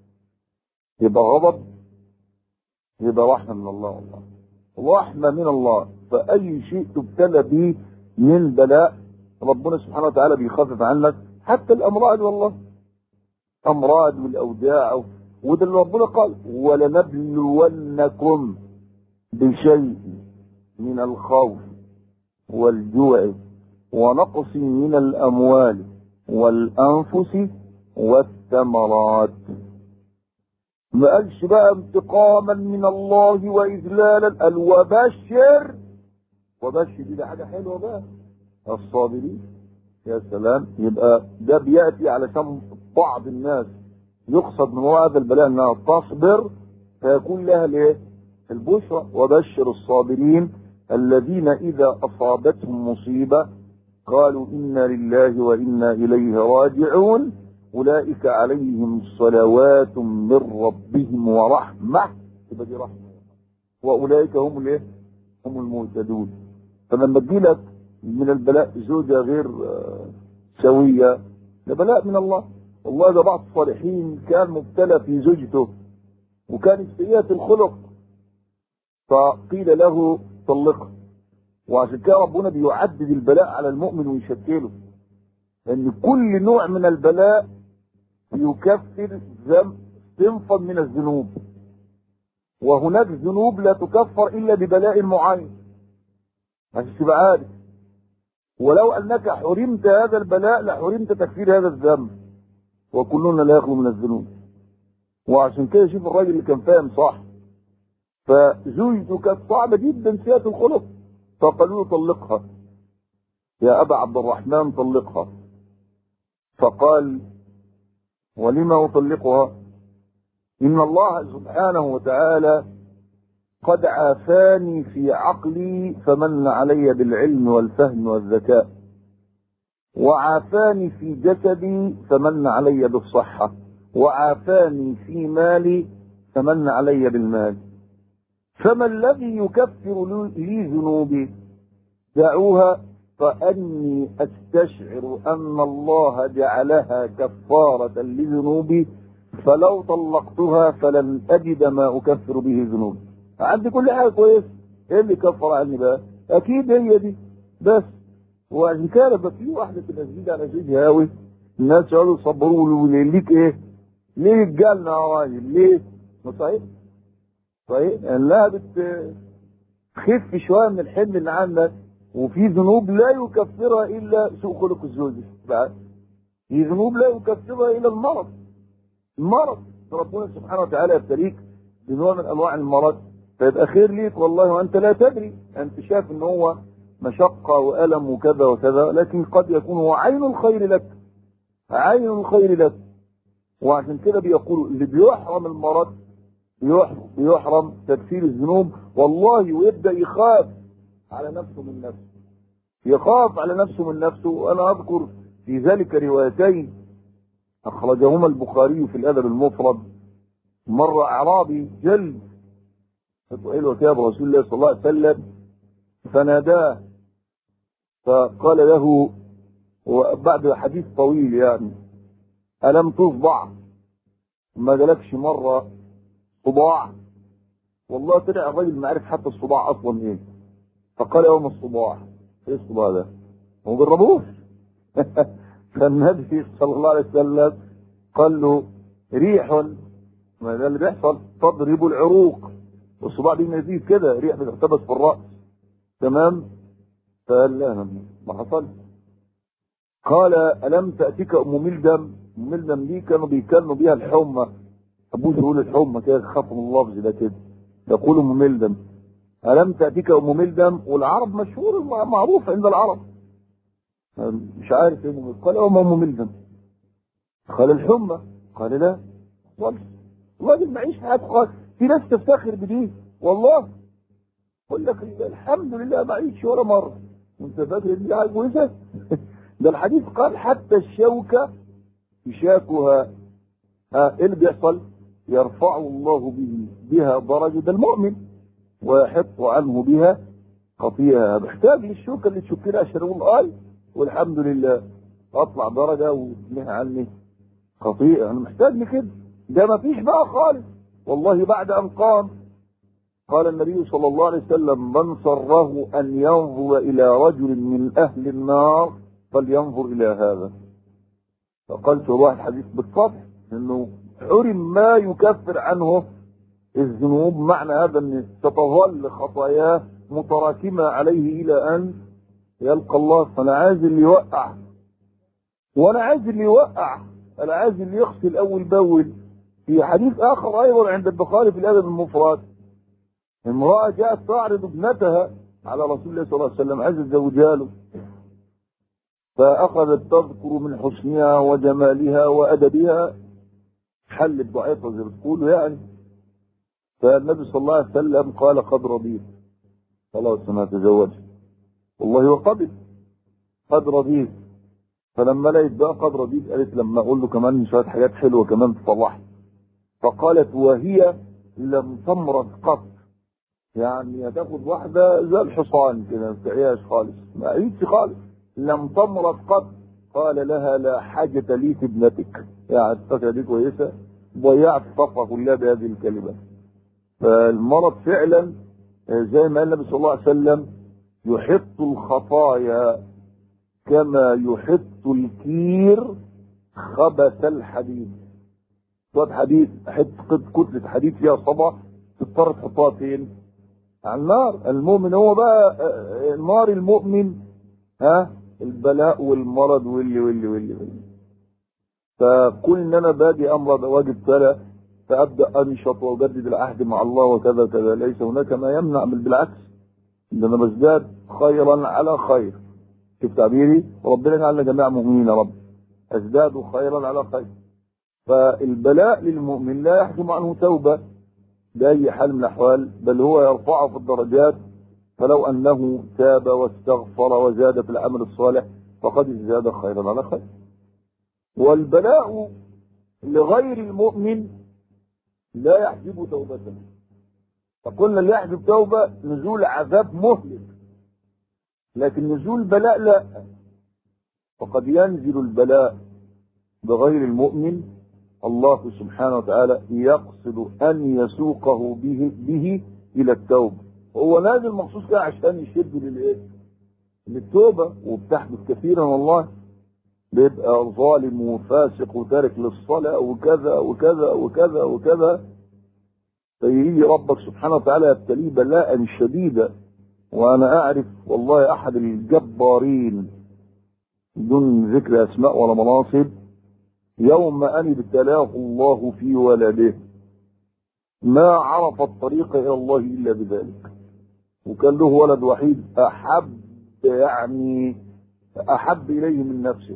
Speaker 1: يبقى غضب يبقى رحمة من الله والله رحمة من الله فأي شيء تبتلى به من بلاء ربنا سبحانه وتعالى بيخفف عنك حتى الأمراض والله أمراض والأوداع وده اللي ربنا قال ولنبلونكم بشيء من الخوف والجوع ونقص من الأموال والأنفس والثمرات ما قالش بقى انتقاما من الله وإذلالا قال وبشر وبشر دي ده حاجة حلوة بقى الصابرين يا سلام يبقى ده بيأتي علشان بعض الناس يقصد من هذا البلاء انها تصبر فيكون لها الايه؟ البشرى وبشر الصابرين الذين اذا اصابتهم مصيبه قالوا انا لله وانا اليه راجعون اولئك عليهم صلوات من ربهم ورحمه يبقى دي رحمه واولئك هم الايه؟ هم المهتدون فلما تجيلك من البلاء زوجه غير سويه ده بلاء من الله والله ده بعض الصالحين كان مبتلى في زوجته وكانت سيئة الخلق فقيل له طلقها وعشان كده ربنا بيعدد البلاء على المؤمن ويشكله لأن كل نوع من البلاء يكفر ذنب صنفا من الذنوب وهناك ذنوب لا تكفر إلا ببلاء معين عشان تبقى عارف ولو أنك حرمت هذا البلاء لحرمت تكفير هذا الذنب وكلنا لا يخلو من الذنوب وعشان كده شوف الراجل اللي كان فاهم صح فزوجته كانت صعبه جدا سيئه الخلق فقالوا له طلقها يا ابا عبد الرحمن طلقها فقال ولما اطلقها ان الله سبحانه وتعالى قد عافاني في عقلي فمن علي بالعلم والفهم والذكاء وعافاني في جسدي فمن علي بالصحة وعافاني في مالي فمن علي بالمال فما الذي يكفر لي ذنوبي دعوها فأني أستشعر أن الله جعلها كفارة لذنوبي فلو طلقتها فلن أجد ما أكفر به ذنوبي عندي كل حاجة كويس إيه اللي كفر عني بقى أكيد هي دي بس وعشان كده لما في واحدة تبقى جديدة على زوجها قوي الناس يقعدوا يصبروا له ليك ايه؟ ليه الجنة يا راجل؟ ليه؟ ما صحيح؟ صحيح؟ انها بتخف شوية من الحمل اللي عندك وفي ذنوب لا يكفرها الا سوء خلق الزوج بقى في ذنوب لا يكفرها الا المرض المرض ربنا سبحانه وتعالى يبتليك بنوع من انواع المرض فيبقى خير ليك والله وانت لا تدري انت شايف ان هو مشقة وألم وكذا وكذا لكن قد يكون هو عين الخير لك عين الخير لك وعشان كده بيقولوا اللي بيحرم المرض بيحرم, بيحرم تكفير الذنوب والله ويبدأ يخاف على نفسه من نفسه يخاف على نفسه من نفسه وأنا أذكر في ذلك روايتين أخرجهما البخاري في الأدب المفرد مرة أعرابي جلد فتقول كتاب رسول الله صلى الله عليه وسلم فناداه فقال له وبعد حديث طويل يعني ألم تصبع ما جالكش مرة صباع والله طلع الراجل ما عرف حتى الصباع أصلا إيه فقال يوم الصباع إيه الصباع ده؟ ما جربوش فالنبي صلى الله عليه وسلم قال له ريح ما ده اللي بيحصل تضرب العروق والصباع دي نزيف كده ريح بتحتبس في الرأس تمام فقال لا ما حصل قال ألم تأتيك أم ملدم أم ملدم دي كانوا بيكلموا بيها الحمى أبوه يقول الحمى كده خاف من اللفظ ده كده يقول أم ملدم ألم تأتيك أم ملدم والعرب مشهور معروف عند العرب مش عارف ايه قال أم أم ملدم قال الحمى قال لا الراجل معيش حياته قال في ناس تفتخر بدي والله يقول لك الحمد لله ما عيش ولا مرة وانت فاكر دي حاجة كويسة ده الحديث قال حتى الشوكة يشاكها ها ايه اللي بيحصل؟ يرفع الله به بها درجة المؤمن ويحط عنه بها خطيئة محتاج للشوكة اللي تشك لها عشان اقول اي والحمد لله اطلع درجة وتنهي عني خطيئة انا محتاج لكده ده ما فيش بقى خالص والله بعد ان قام قال النبي صلى الله عليه وسلم من سره ان ينظر الى رجل من اهل النار فلينظر الى هذا فقلت والله الحديث بالطبع انه حرم ما يكفر عنه الذنوب معنى هذا ان تتظل خطاياه متراكمة عليه الى ان يلقى الله فانا عايز اللي يوقع وانا عايز اللي يوقع انا عايز اللي يغسل اول باول في حديث اخر ايضا عند البخاري في الادب المفرد امرأة جاءت تعرض ابنتها على رسول الله صلى الله عليه وسلم عايز يتزوجها له فأخذت تذكر من حسنها وجمالها وأدبها حلت ضعيفة زي ما بتقول يعني فالنبي صلى الله عليه وسلم قال قد رضيت خلاص أنا أتزوجت والله وقبل قد رضيت فلما لقيت بقى قد رضيت قالت لما أقول له كمان شوية حاجات حلوة كمان تصلح فقالت وهي لم تمرض قط يعني هتاخد واحدة زي الحصان كده ما بتعياش خالص ما عيدش خالص لم تمرض قط قال لها لا حاجة لي في ابنتك يعني الفكرة دي كويسة ضيعت الصفحة كلها بهذه الكلمة فالمرض فعلا زي ما قال النبي صلى الله عليه وسلم يحط الخطايا كما يحط الكير خبث الحديد شوية حديد حتة كتلة حديد فيها صبع تضطر تحطها فين؟ على النار المؤمن هو بقى نار المؤمن ها البلاء والمرض واللي واللي واللي, واللي. فكون ان انا باجي امرض او اجي ابتلى فابدا انشط واجدد العهد مع الله وكذا كذا ليس هناك ما يمنع بل بالعكس ان انا بزداد خيرا على خير شوف تعبيري ربنا يجعلنا جميعا مؤمنين يا رب ازداد خيرا على خير فالبلاء للمؤمن لا يحجم عنه توبه بأي حال من الأحوال بل هو يرفعه في الدرجات فلو أنه تاب واستغفر وزاد في العمل الصالح فقد ازداد خيرا على خير والبلاء لغير المؤمن لا يحجب توبته فقلنا اللي يحجب توبة نزول عذاب مهلك لكن نزول بلاء لا فقد ينزل البلاء بغير المؤمن الله سبحانه وتعالى يقصد أن يسوقه به, به إلى التوبة هو نازل مخصوص كده عشان يشد للإيه؟ للتوبة وبتحدث كثيرا والله بيبقى ظالم وفاسق وتارك للصلاة وكذا وكذا وكذا وكذا فيجي ربك سبحانه وتعالى يبتليه بلاء شديدا وأنا أعرف والله أحد الجبارين بدون ذكر أسماء ولا مناصب يوم أن ابتلاه الله في ولده ما عرف الطريق إلى الله إلا بذلك وكان له ولد وحيد أحب يعني أحب إليه من نفسه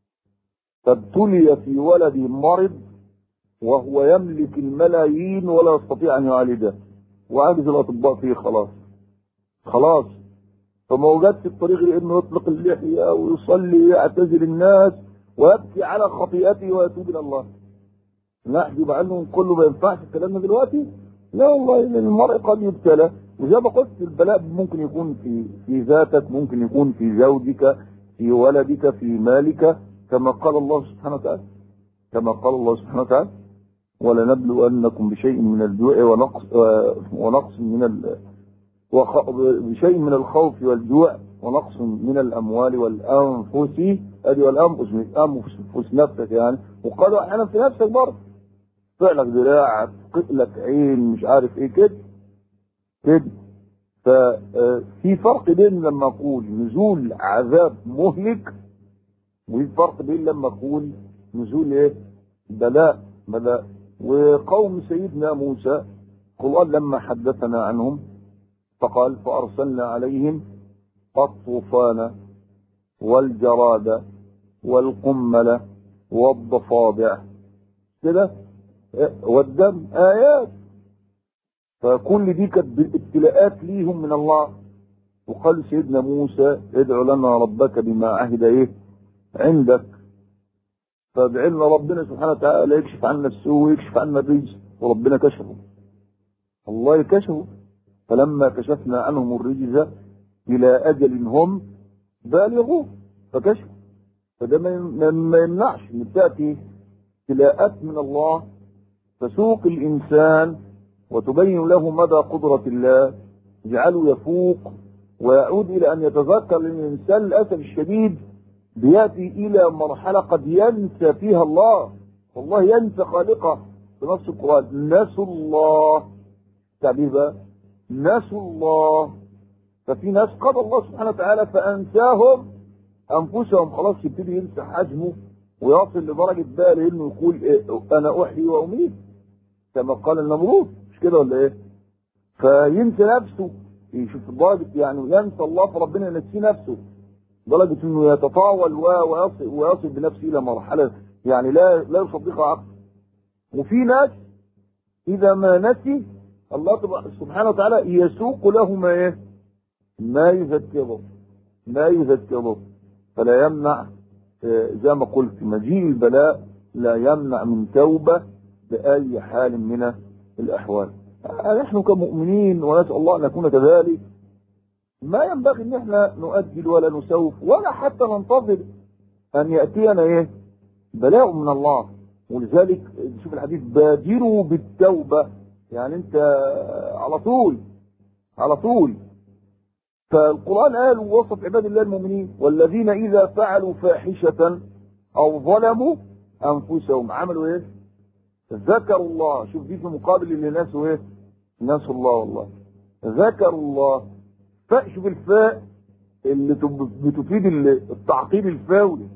Speaker 1: فابتلي في ولد مرض وهو يملك الملايين ولا يستطيع أن يعالجه وعجز الأطباء فيه خلاص خلاص فما وجدش الطريق لأنه يطلق اللحية ويصلي يعتزل الناس ويبكي على خطيئته ويتوب الى الله نحجب عنه كله ما ينفعش الكلام دلوقتي لا والله المرء قد يبتلى وزي ما قلت البلاء ممكن يكون في في ذاتك ممكن يكون في زوجك في ولدك في مالك كما قال الله سبحانه وتعالى كما قال الله سبحانه وتعالى ولنبلونكم بشيء من الجوع ونقص ونقص من ال بشيء من الخوف والجوع ونقص من الاموال والانفس ادي والانفس مش انفس نفسك يعني وقالوا احيانا في نفسك برضه فعلك دراع لك عين مش عارف ايه كده كده ففي فرق بين لما اقول نزول عذاب مهلك وفي فرق بين لما اقول نزول ايه بلاء بلاء وقوم سيدنا موسى القرآن لما حدثنا عنهم فقال فأرسلنا عليهم الطوفان والجراد والقمل والضفادع كده والدم آيات فكل دي كانت ابتلاءات ليهم من الله وقال سيدنا موسى ادعو لنا ربك بما عهد ايه عندك فادعي لنا ربنا سبحانه وتعالى يكشف عنا السوء ويكشف عنا الرجس وربنا كشفه الله كشفه فلما كشفنا عنهم الرجز إلى أجل هم بالغوه فكشف فده ما يمنعش ان تأتي ابتلاءات من الله تسوق الإنسان وتبين له مدى قدرة الله تجعله يفوق ويعود إلى أن يتذكر لأن الإنسان للأسف الشديد بيأتي إلى مرحلة قد ينسى فيها الله والله ينسى خالقه في نص القرآن نسوا الله تعبير بقى نسوا الله ففي ناس قضى الله سبحانه وتعالى فأنساهم أنفسهم خلاص يبتدي ينسى حجمه ويصل لدرجة بقى لأنه يقول إيه أنا أحيي وأميت كما قال النمرود مش كده ولا إيه؟ فينسى نفسه يشوف درجة يعني ينسى الله فربنا ينسيه نفسه درجة انه يتطاول ويصل, ويصل بنفسه الى مرحلة يعني لا لا يصدقها عقل وفي ناس اذا ما نسي الله سبحانه وتعالى يسوق له ما ايه ما يذكره ما يذكره فلا يمنع زي ما قلت مجيء البلاء لا يمنع من توبة بأي حال من الأحوال نحن كمؤمنين ونسأل الله أن نكون كذلك ما ينبغي ان احنا نؤجل ولا نسوف ولا حتى ننتظر ان يأتينا ايه بلاء من الله ولذلك شوف الحديث بادروا بالتوبة يعني انت على طول على طول فالقرآن قال ووصف عباد الله المؤمنين والذين إذا فعلوا فاحشة أو ظلموا أنفسهم عملوا إيه؟ ذكروا الله شوف دي في مقابل اللي ناسوا إيه؟ ناسوا الله والله ذكروا الله فشوف الفاء اللي بتفيد التعقيب الفوري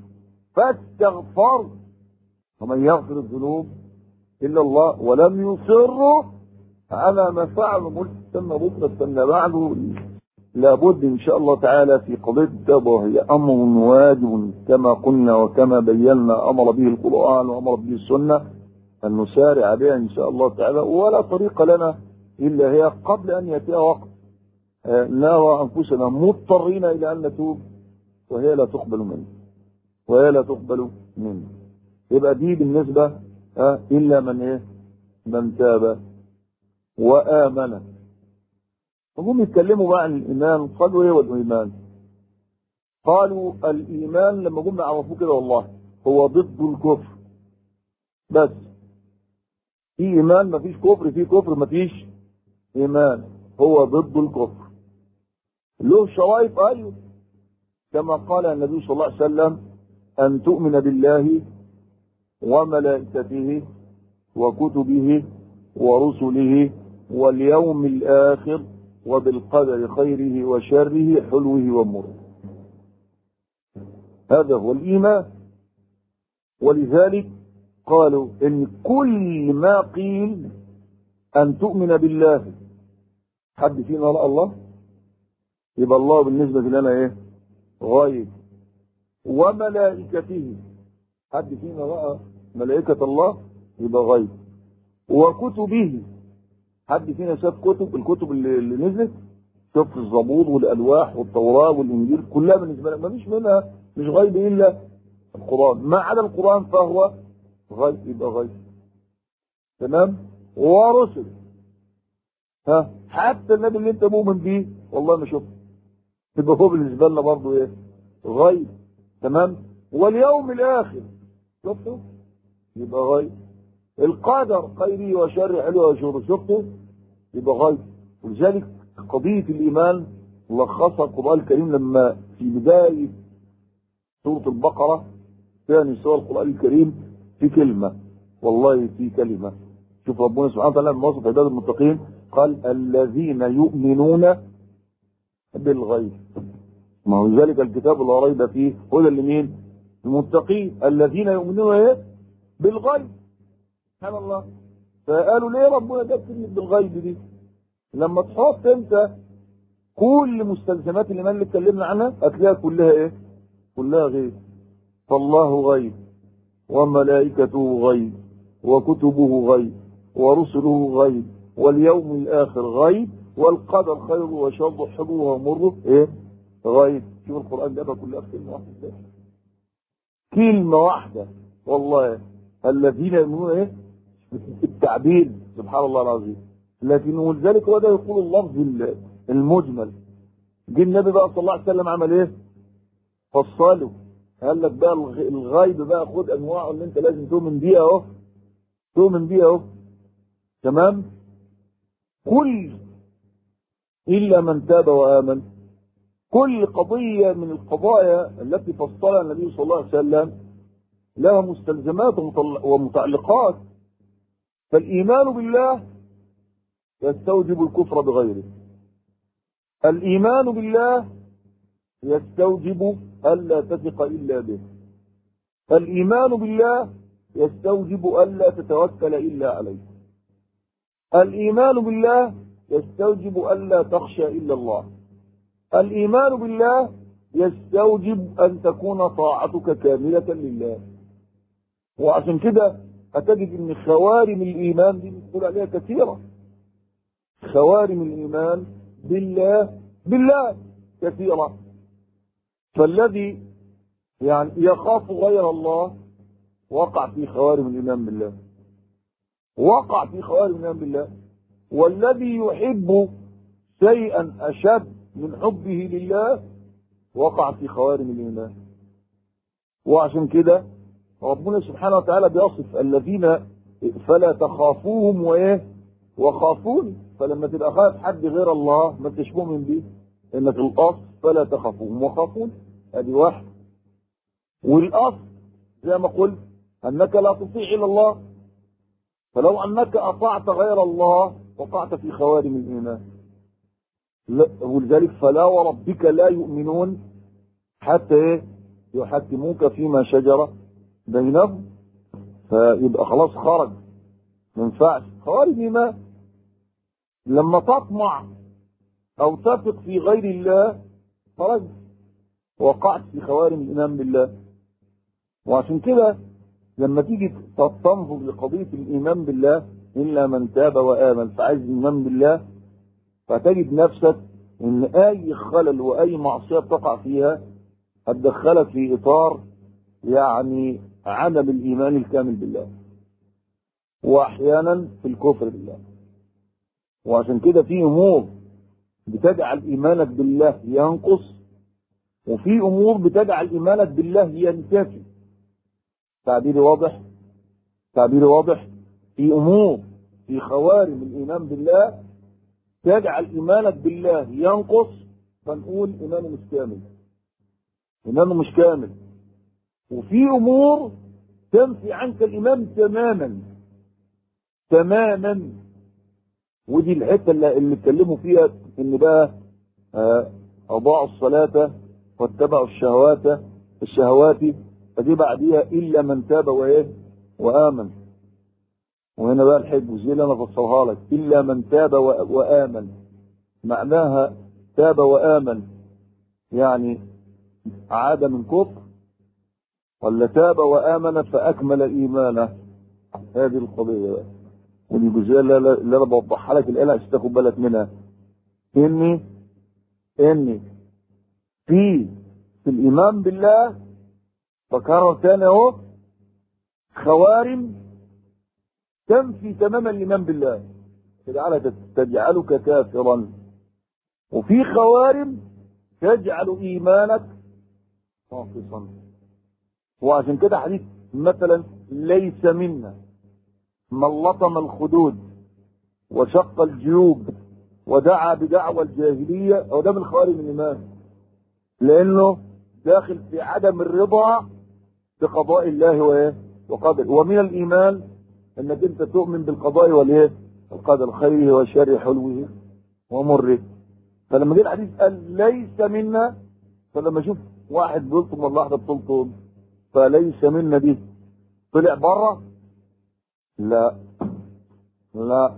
Speaker 1: فاستغفروا ومن يغفر الذنوب الا الله ولم يصروا على ما فعلوا قلت استنى بكره استنى بعده لابد ان شاء الله تعالى في قضيه التوبه وهي امر واجب كما قلنا وكما بينا امر به القران وامر به السنه ان نسارع بها ان شاء الله تعالى ولا طريق لنا الا هي قبل ان ياتي وقت نرى أنفسنا مضطرين إلى أن نتوب وهي لا تقبل منه وهي لا تقبل منه يبقى دي بالنسبة إلا من إيه من تاب وآمن هم يتكلموا بقى عن الإيمان قالوا إيه والإيمان قالوا الإيمان لما قلنا عرفوه كده والله هو ضد الكفر بس في إيمان مفيش كفر في كفر مفيش إيمان هو ضد الكفر له شرائط ايوه كما قال النبي صلى الله عليه وسلم ان تؤمن بالله وملائكته وكتبه ورسله واليوم الاخر وبالقدر خيره وشره حلوه ومره هذا هو الايمان ولذلك قالوا ان كل ما قيل ان تؤمن بالله حد فينا راى الله يبقى الله بالنسبة لنا ايه غايب وملائكته حد فينا رأى ملائكة الله يبقى غايب وكتبه حد فينا شاف كتب الكتب اللي, اللي نزلت شوف الزبور والالواح والتوراة والانجيل كلها بالنسبة لنا ما فيش منها مش غايب الا القرآن ما عدا القرآن فهو غايب يبقى غايب تمام ورسل ها حتى النبي اللي انت مؤمن بيه والله ما شفته يبقى هو بالنسبه لنا برضه ايه غيب تمام واليوم الاخر شفته يبقى غيب القدر خيره وشره حلوه وشره شفته يبقى غيب ولذلك قضيه الايمان لخصها القران الكريم لما في بدايه سوره البقره ثاني سوره القران الكريم في كلمه والله في كلمه شوف ربنا سبحانه وتعالى لما وصف عباد المتقين قال الذين يؤمنون بالغيب ما هو ذلك الكتاب لا ريب فيه هدى لمين المتقين الذين يؤمنون ايه بالغيب سبحان الله فقالوا ليه ربنا جاب كلمه بالغيب دي لما تحط انت كل مستلزمات الايمان اللي اتكلمنا عنها هتلاقيها كلها ايه كلها غيب فالله غيب وملائكته غيب وكتبه غيب ورسله غيب واليوم الاخر غيب والقدر خير وشر حلو ومر ايه غيب شوف القران ده كلها في كلمه واحده كلمه واحده والله الذين يؤمنون ايه التعبير سبحان الله العظيم لكن ولذلك هو ده يقول اللفظ المجمل جه النبي بقى صلى الله عليه وسلم عمل ايه فصله قال لك بقى الغيب بقى خد انواعه اللي انت لازم تؤمن بيها اهو تؤمن بيها اهو تمام كل الا من تاب وامن كل قضيه من القضايا التي فصلها النبي صلى الله عليه وسلم لها مستلزمات ومتعلقات فالايمان بالله يستوجب الكفر بغيره الايمان بالله يستوجب الا تثق الا به الايمان بالله يستوجب الا تتوكل الا عليه الايمان بالله يستوجب الا تخشى الا الله الايمان بالله يستوجب ان تكون طاعتك كامله لله وعشان كده هتجد ان خوارم الايمان دي بتقول عليها كثيره خوارم الايمان بالله بالله كثيره فالذي يعني يخاف غير الله وقع في خوارم الايمان بالله وقع في خوارم الايمان بالله والذي يحب شيئا اشد من حبه لله وقع في خوارم الايمان وعشان كده ربنا سبحانه وتعالى بيصف الذين فلا تخافوهم وايه وخافون فلما تبقى خايف حد غير الله ما انتش مؤمن بيه انك الاصل فلا تخافوهم وخافون ادي واحد والاصل زي ما قلت انك لا تطيع الا الله فلو انك اطعت غير الله وقعت في خوارم الايمان ولذلك فلا وربك لا يؤمنون حتى ايه يحكموك فيما شجر بينهم فيبقى خلاص خرج ما ينفعش خوارج ايمان لما تطمع او تثق في غير الله خرج وقعت في خوارم الايمان بالله وعشان كده لما تيجي تنظر لقضيه الايمان بالله الا من تاب وامن فعايز الايمان بالله فتجد نفسك ان اي خلل واي معصيه تقع فيها هتدخلك في اطار يعني عدم الايمان الكامل بالله واحيانا في الكفر بالله وعشان كده في امور بتجعل ايمانك بالله ينقص وفي امور بتجعل ايمانك بالله ينتفي تعبيري واضح تعبيري واضح في امور في خوارم الايمان بالله تجعل ايمانك بالله ينقص فنقول ايمانه مش كامل ايمانه مش كامل وفي امور تنفي عنك الايمان تماما تماما ودي الحته اللي, اللي اتكلموا فيها ان بقى اضاعوا الصلاه واتبعوا الشهوات الشهوات فدي بعديها الا من تاب وايه وامن وهنا بقى الحج زي اللي انا فصلها لك الا من تاب وامن معناها تاب وامن يعني عاد من كفر ولا تاب وامن فاكمل ايمانه هذه القضيه بقى ودي الجزئيه اللي انا بوضحها لك الان عشان تاخد بالك منها اني اني في في الايمان بالله بكرر تاني اهو خوارم تنفي تماما الايمان بالله تجعلك تجعلك كافرا وفي خوارم تجعل ايمانك ناقصا وعشان كده حديث مثلا ليس منا من لطم الخدود وشق الجيوب ودعا بدعوى الجاهلية أو ده من خوارم الإيمان لأنه داخل في عدم الرضا بقضاء الله وإيه وقدره ومن الإيمان أنك أنت تؤمن بالقضاء والإيه القدر خيره وشره حلوه ومره فلما جه الحديث قال ليس منا فلما اشوف واحد بيلطم ولا واحده بتلطم فليس منا دي طلع بره لا لا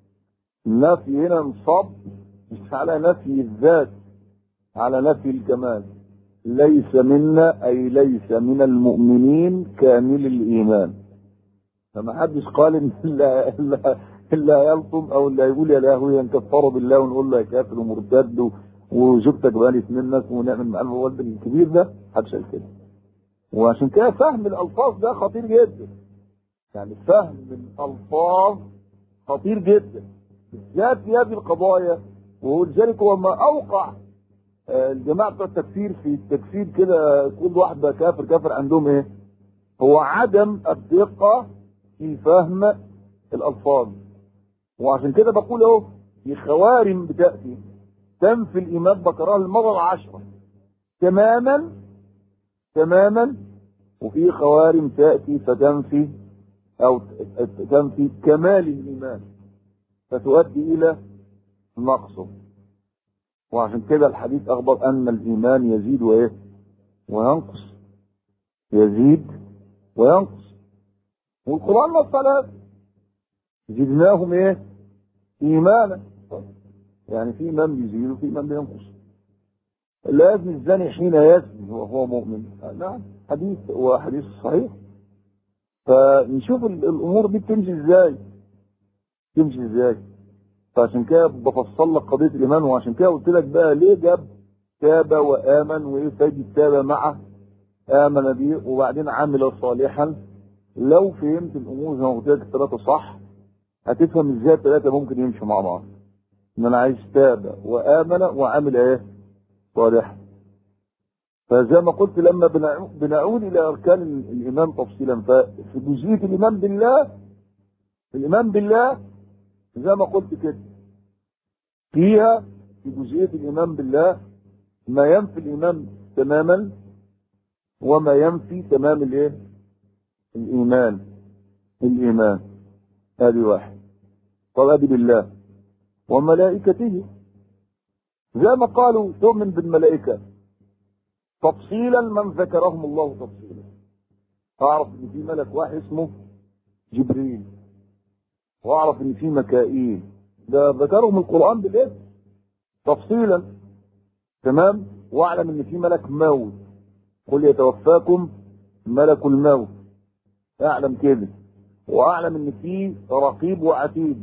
Speaker 1: نفي هنا انصب مش على نفي الذات على نفي الكمال ليس منا اي ليس من المؤمنين كامل الايمان فما حدش قال ان الا الا الا يلطم او اللي يقول يا لهوي نكفره بالله ونقول له يا كافر ومرتد وزوجتك بقالت منك ونعمل معاه الولد الكبير ده محدش قال كده وعشان كده فهم الالفاظ ده خطير جدا يعني فهم الالفاظ خطير جدا بالذات في هذه القضايا ولذلك هو ما اوقع آه، الجماعة بتوع التكفير في التكفير كده كل واحد بقى كافر كافر عندهم ايه هو عدم الدقة في فهم الألفاظ وعشان كده بقول اهو في خوارم بتأتي تنفي الإيمان بكرها المرة العشرة تماما تماما وفي خوارم تأتي فتنفي أو تنفي كمال الإيمان فتؤدي إلى نقصه وعشان كده الحديث أخبر أن الإيمان يزيد وإيه وينقص يزيد وينقص والقرآن والصلاة زدناهم إيه إيمانا يعني في إيمان بيزيد وفي إيمان بينقص لا يزني الزاني حين يزني وهو مؤمن نعم حديث هو حديث صحيح فنشوف الأمور دي بتمشي إزاي تمشي إزاي فعشان كده بفصل لك قضيه الايمان وعشان كده قلت لك بقى ليه جاب تاب وامن وايه فايده تاب مع امن به وبعدين عمل صالحا لو فهمت الامور زي ما قلت لك الثلاثه صح هتفهم ازاي الثلاثه ممكن يمشوا مع بعض ان انا عايز تاب وامن وعمل ايه صالحا فزي ما قلت لما بنعود الى اركان الايمان تفصيلا ففي جزئيه الايمان بالله الايمان بالله زي ما قلت كده فيها في جزئية الإيمان بالله ما ينفي الإيمان تماما وما ينفي تمام الايه الإيمان الإيمان هذه واحد طب هذه بالله وملائكته زي ما قالوا تؤمن بالملائكة تفصيلا من ذكرهم الله تفصيلا أعرف إن في ملك واحد اسمه جبريل واعرف ان في مكائيل ده ذكرهم القران بالاسم تفصيلا تمام واعلم ان في ملك موت قل يتوفاكم ملك الموت اعلم كده واعلم ان في رقيب وعتيد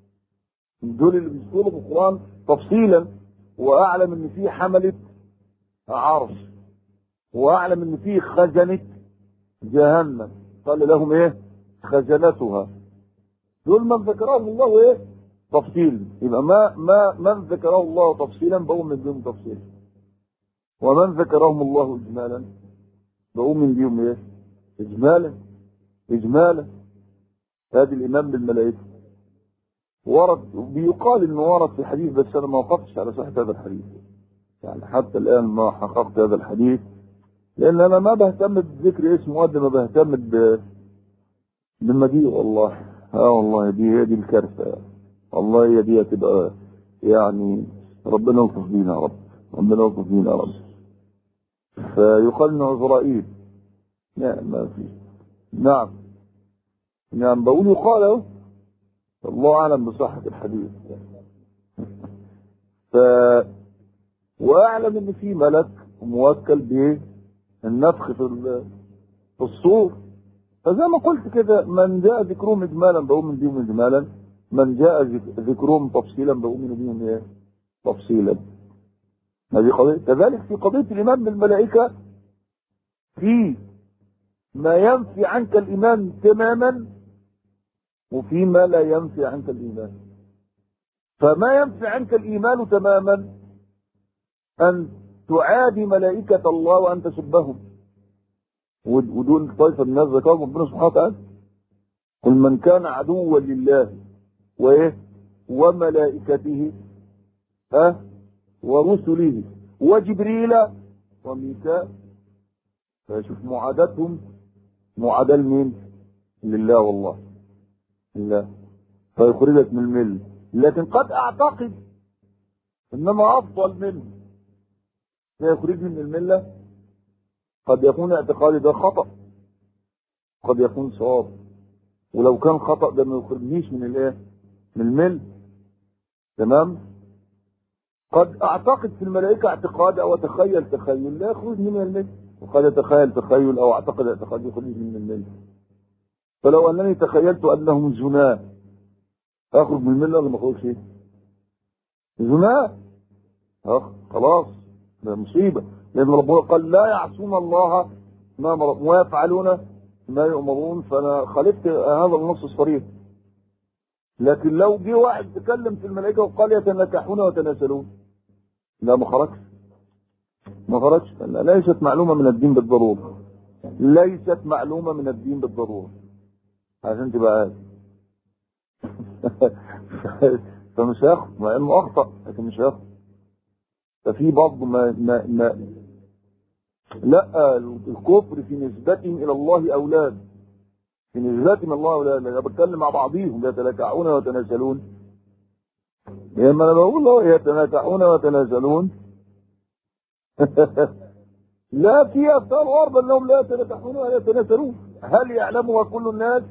Speaker 1: دول اللي بيذكروا في القران تفصيلا واعلم ان في حمله عرش واعلم ان في خزنه جهنم قال لهم ايه خزنتها دول من ذكرهم الله ايه تفصيل يبقى ما ما من ذكره الله تفصيلا بؤمن بهم تفصيلا ومن ذكرهم الله اجمالا بؤمن بهم ايه اجمالا اجمالا هذه الايمان بالملائكه ورد بيقال انه ورد في حديث بس انا ما وقفتش على صحه هذا الحديث يعني حتى الان ما حققت هذا الحديث لان انا ما بهتم بذكر اسمه قد ما بهتم بالمجيء والله اه والله دي هي دي الكارثه والله هي دي هتبقى يعني ربنا يلطف بينا يا رب ربنا يلطف بينا يا رب فيقال انه عزرائيل لا ما في نعم نعم بقول يقال اهو الله اعلم بصحه الحديث ف واعلم ان في ملك موكل بالنفخ في الصور فزي ما قلت كده من جاء ذكرهم اجمالا بؤمن بهم اجمالا من جاء ذكرهم تفصيلا بؤمن بهم ايه تفصيلا هذه قضية كذلك في قضية الإيمان بالملائكة في ما ينفي عنك الإيمان تماما وفي ما لا ينفي عنك الإيمان فما ينفي عنك الإيمان تماما أن تعادي ملائكة الله وأن تسبهم ودول طائفة من الناس ذكرهم ربنا سبحانه وتعالى قل من كان عدوا لله وايه وملائكته ها ورسله وجبريل وميكال فشوف معاداتهم معاداة لمين؟ لله والله لله فيخرجك من المل لكن قد اعتقد انما افضل منه سيخرجني من المله قد يكون اعتقادي ده خطأ قد يكون صواب ولو كان خطأ ده ما يخرجنيش من الايه من المل تمام قد اعتقد في الملائكة اعتقاد او اتخيل تخيل لا يخرجني من المل وقد اتخيل تخيل او اعتقد اعتقاد يخرجني من المل فلو انني تخيلت انهم زناة اخرج من المل ولا ما اخرجش زناة خلاص ده مصيبه لأن ربنا قال لا يعصون الله ما أمرهم ويفعلون ما يؤمرون فأنا خالفت هذا النص الصريح لكن لو جه واحد تكلم في الملائكة وقال يتنكحون ويتناسلون لا ما خرجش ما خرجش ليست معلومة من الدين بالضرورة ليست معلومة من الدين بالضرورة عشان تبقى عارف فمش هياخد مع انه اخطأ لكن مش هياخد ففي برضه ما, ما, ما لا الكفر في نسبتهم الى الله اولاد في نسبتهم الى الله اولاد انا بتكلم مع بعضيهم يتلكعون ويتنازلون لما انا بقول يتنازعون ويتنازلون لا في أبطال غرب أنهم لا يتنكحون ولا يتناسلون هل يعلمها كل الناس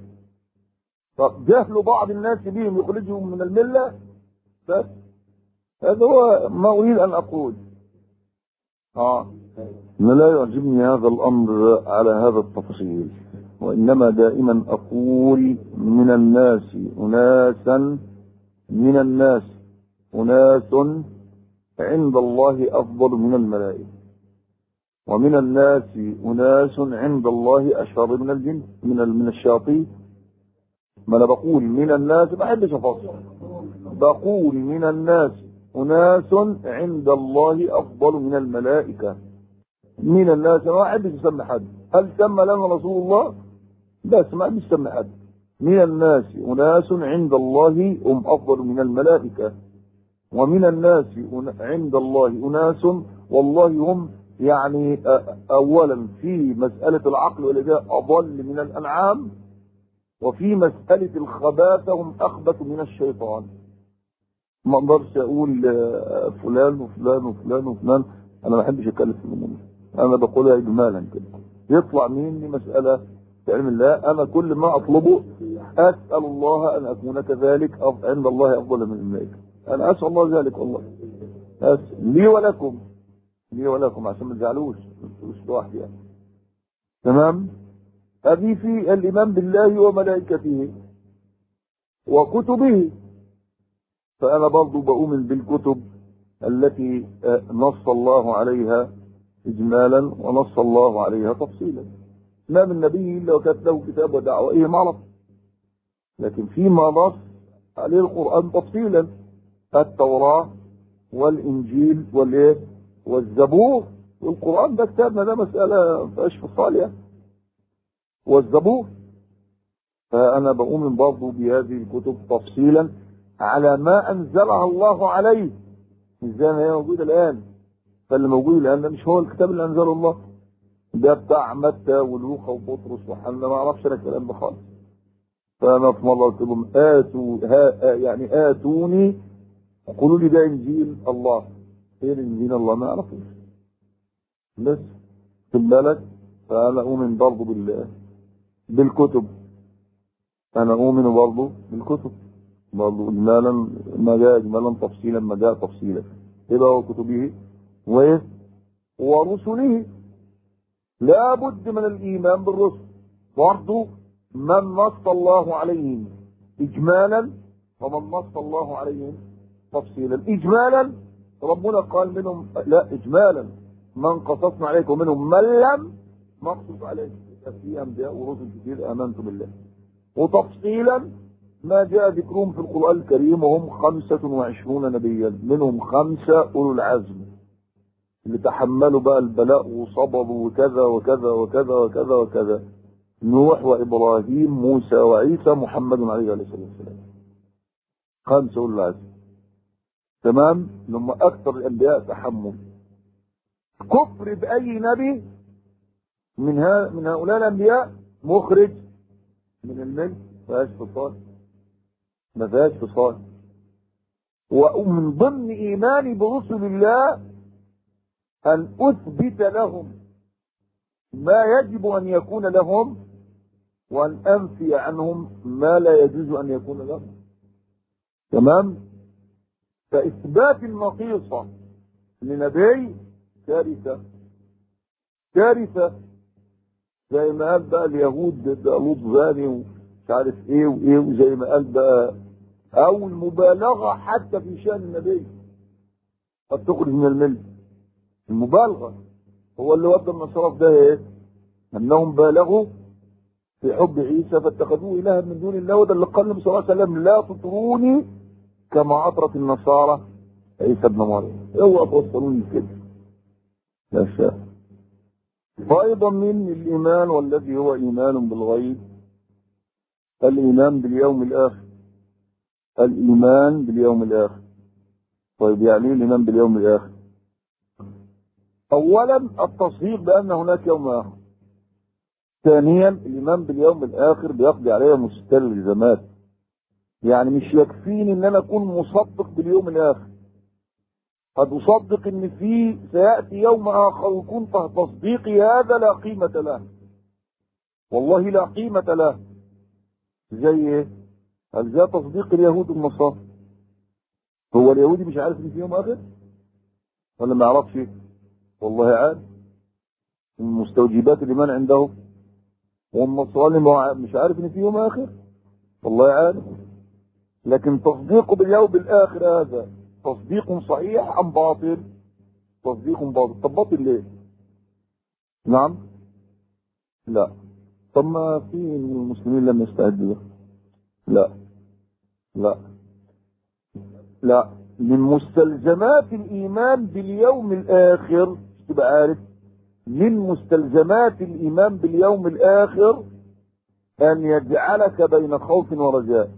Speaker 1: طب جهل بعض الناس بهم يخرجهم من الملة بس هذا هو ما أريد أن أقول آه لا يعجبني هذا الأمر على هذا التفصيل وإنما دائما أقول من الناس أناسا من الناس أناس عند الله أفضل من الملائكة ومن الناس أناس عند الله أشر من الجن من من الشياطين ما أنا بقول من الناس ما بحبش أفصل بقول من الناس أناس عند الله أفضل من الملائكة من الناس ما بحبش أسمي حد هل سمى لنا رسول الله؟ بس ما بحبش أسمي حد من الناس أناس عند الله هم أفضل من الملائكة ومن الناس عند الله أناس والله هم يعني أولا في مسألة العقل والإداء أضل من الأنعام وفي مسألة الخباثة هم أخبث من الشيطان ما اقدرش اقول فلان وفلان وفلان وفلان انا ما بحبش اتكلم في الامور انا بقولها اجمالا كده يطلع مني مساله في علم الله انا كل ما اطلبه اسال الله ان اكون كذلك عند الله افضل من الملائكه انا اسال الله ذلك والله أسأل لي ولكم لي ولكم عشان ما تزعلوش مش لوحدي يعني تمام ابي في الايمان بالله وملائكته وكتبه فانا برضو بؤمن بالكتب التي نص الله عليها اجمالا ونص الله عليها تفصيلا ما من نبي الا وكانت له كتاب ودعوه ايه معرف لكن فيما نص عليه القران تفصيلا التوراه والانجيل والايه والزبور والقرآن ده كتابنا ده مسألة فيهاش فصال يعني والزبور فأنا بؤمن برضه بهذه الكتب تفصيلا على ما أنزلها الله عليه مش زي ما هي موجودة الآن فاللي موجود الآن ده مش هو الكتاب اللي أنزله الله ده بتاع متى ولوقا وبطرس وحنا ما أعرفش أنا الكلام ده خالص فأنا في مرة قلت لهم آتوا ها يعني آتوني قولوا لي ده إنجيل الله خير من الله ما اعرفوش بس خد بالك فانا اؤمن برضه بال بالكتب انا اؤمن برضه بالكتب برضه اجمالا ما جاء اجمالا تفصيلا ما جاء تفصيلا ايه هو كتبه وايه ورسله لا بد من الايمان بالرسل برضه من نص الله عليهم اجمالا ومن نص الله عليهم تفصيلا اجمالا ربنا قال منهم لا اجمالا من قصصنا عليكم منهم من لم نقصص عليكم في انبياء ورسل كثير امنت بالله وتفصيلا ما جاء ذكرهم في القران الكريم وهم خمسة وعشرون نبيا منهم خمسة اولو العزم اللي تحملوا بقى البلاء وصبروا وكذا وكذا وكذا وكذا وكذا نوح وابراهيم موسى وعيسى محمد عليه الصلاه والسلام خمسة اولو العزم تمام لما اكثر الانبياء تحمل كفر باي نبي من ها من هؤلاء الانبياء مخرج من الملك ما فيهاش فصال ما فيهاش فصال ومن ضمن ايماني برسل الله ان اثبت لهم ما يجب ان يكون لهم وان انفي عنهم ما لا يجوز ان يكون لهم تمام فإثبات النقيصة لنبي كارثة كارثة زي ما قال بقى اليهود ده لوط زاني ومش عارف ايه وايه وزي ما قال بقى او المبالغة حتى في شأن النبي قد تخرج من الملك المبالغة هو اللي ودى النصارى في ده ايه انهم بالغوا في حب عيسى فاتخذوه الها من دون الله وده اللي قال النبي صلى الله عليه وسلم لا تطروني كما أطرت النصارى عيسى ابن مريم اوعى توصلوني كده لا شاء وأيضا من الإيمان والذي هو إيمان بالغيب الإيمان باليوم الآخر الإيمان باليوم الآخر طيب يعني ايه الإيمان باليوم الآخر أولا التصديق بأن هناك يوم آخر ثانيا الإيمان باليوم الآخر بيقضي عليها مستلزمات يعني مش يكفيني ان انا اكون مصدق باليوم الاخر قد اصدق ان في سياتي يوم اخر ويكون تصديقي هذا لا قيمه له والله لا قيمه له زي ايه هل زي تصديق اليهود والنصارى هو اليهودي مش عارف ان في يوم اخر ولا ما يعرفش والله عارف من مستوجبات الايمان عندهم والنصراني مش عارف ان في يوم اخر والله عارف لكن تصديقه باليوم الاخر هذا تصديق صحيح ام باطل تصديق باطل طب باطل ليه نعم لا طب ما في من المسلمين لم يستعدوا لا لا لا من مستلزمات الايمان باليوم الاخر تبقى عارف من مستلزمات الايمان باليوم الاخر ان يجعلك بين خوف ورجاء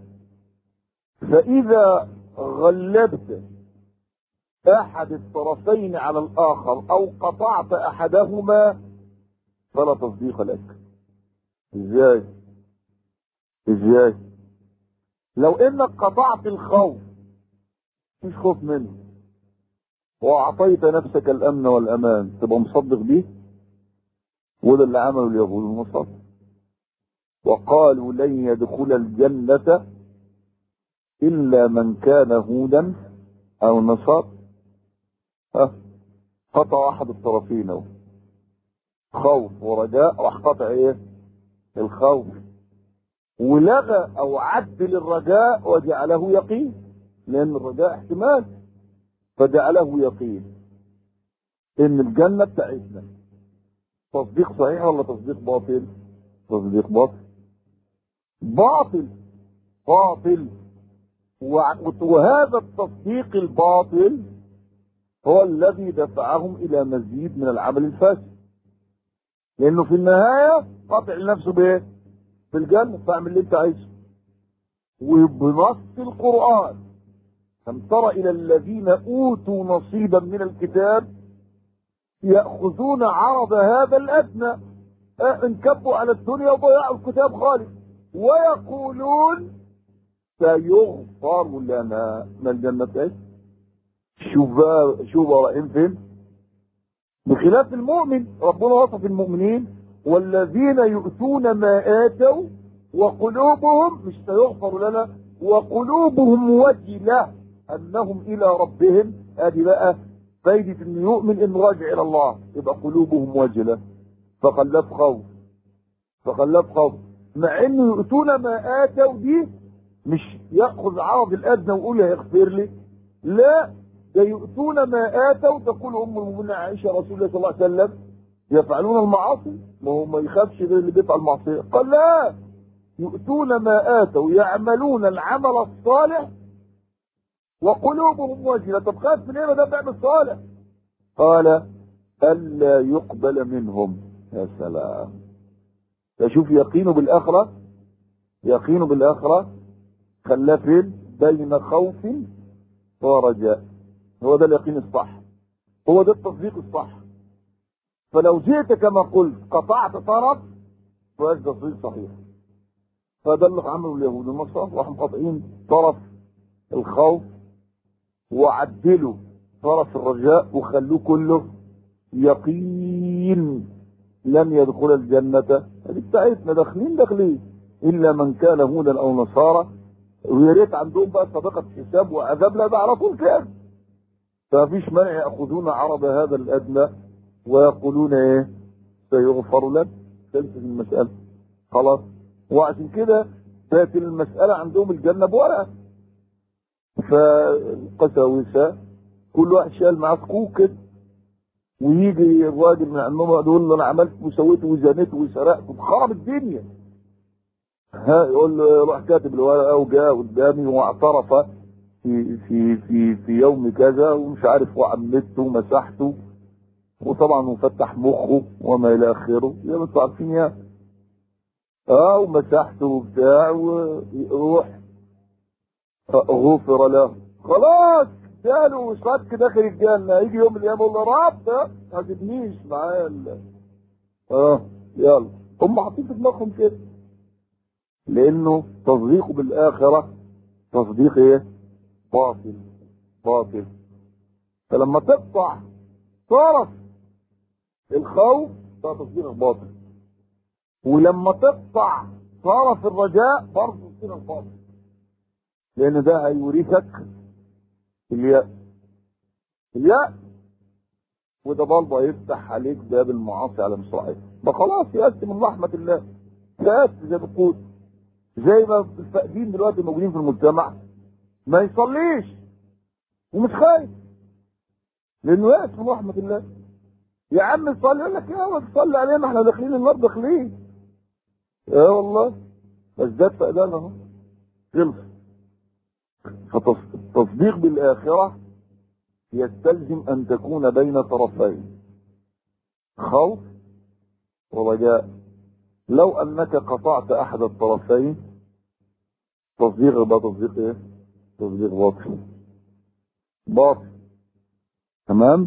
Speaker 1: فاذا غلبت احد الطرفين على الاخر او قطعت احدهما فلا تصديق لك ازاي ازاي لو انك قطعت الخوف مش خوف منه واعطيت نفسك الامن والامان تبقى مصدق بيه وده اللي عمله اليهود والنصارى وقالوا لن يدخل الجنة إلا من كان هودا أو نصارى ها قطع أحد الطرفين أهو خوف ورجاء راح قطع إيه الخوف ولغى أو عدل الرجاء وجعله يقين لأن الرجاء احتمال فجعله يقين إن الجنة بتاعتنا تصديق صحيح ولا تصديق باطل تصديق باطل باطل باطل وهذا التصديق الباطل هو الذي دفعهم الى مزيد من العمل الفاسد لانه في النهايه قاطع لنفسه بايه في الجنه فاعمل اللي انت عايزه وبنص القران لم تر الى الذين اوتوا نصيبا من الكتاب ياخذون عرض هذا الادنى انكبوا على الدنيا وضيعوا الكتاب خالص ويقولون سيغفر لنا ما الجنة ايش شوف شوف رايحين فين بخلاف المؤمن ربنا وصف المؤمنين والذين يؤتون ما آتوا وقلوبهم مش سيغفر لنا وقلوبهم وجلة أنهم إلى ربهم ادي بقى فايدة إنه يؤمن إنه راجع إلى الله يبقى قلوبهم وجلة فخلاف خوف فخلاف خوف مع إنه يؤتون ما آتوا دي مش ياخذ عرض الادنى ويقول هيغفر لي لا ده يؤتون ما اتوا تقول ام المؤمنين عائشه رسول الله صلى الله عليه وسلم يفعلون المعاصي ما هو ما يخافش غير اللي بيفعل المعصيه قال لا يؤتون ما اتوا يعملون العمل الصالح وقلوبهم وجله طب خاف من ايه ده بيعمل صالح قال الا يقبل منهم يا سلام تشوف يقينه بالاخره يقينه بالاخره خلاه فين بين خوف ورجاء هو ده اليقين الصح هو ده التصديق الصح فلو جئت كما قلت قطعت طرف فهذا تصديق صحيح فده اللي عمله اليهود والنصارى راحوا قاطعين طرف الخوف وعدلوا طرف الرجاء وخلوه كله يقين لن يدخل الجنة هذه بتاعتنا داخلين داخلين إلا من كان هودا أو نصارى ويا ريت عندهم بقى سابقة حساب وعذاب لا ده على طول كده فمفيش مانع ياخذون عرض هذا الادنى ويقولون ايه سيغفر لك خلصت المسألة خلاص وعشان كده تأتي المسألة عندهم الجنة بورقة فالقساوسة كل واحد شال معاه كوك كده ويجي الراجل من عندهم يقول له انا عملت وسويت وزنيت وسرقت وخرب الدنيا ها يقول له روح كاتب الورقه وجاء قدامي واعترف في في في في يوم كذا ومش عارف وعمدته ومسحته وطبعا مفتح مخه وما الى اخره زي ما انتم عارفين يعني اه ومسحته وبتاع ويروح غفر له خلاص جاله صك داخل الجنة يجي يوم من الايام يقول له رب ما تبنيش معايا ال- اه يلا هم حاطين في دماغهم كده لانه تصديقه بالاخرة تصديق ايه باطل باطل فلما تقطع طرف الخوف ده تصديق باطل ولما تقطع طرف الرجاء برضه تصديق باطل لان ده هيورثك الياء الياء وده برضه هيفتح عليك باب المعاصي على مصراعيه ما خلاص يأس من رحمة الله يأس زي ما بتقول زي ما الفائدين دلوقتي موجودين في المجتمع ما يصليش ومش خايف لانه يأس من رحمة الله يا عم صلي يقول لك يا ولد صلي علينا احنا داخلين النار داخلين اه والله فازداد فقدان اهو خلص فالتصديق بالآخرة يستلزم أن تكون بين طرفين خوف ورجاء لو أنك قطعت أحد الطرفين تصديق يبقى تصديق إيه؟ تصديق باطل باطل تمام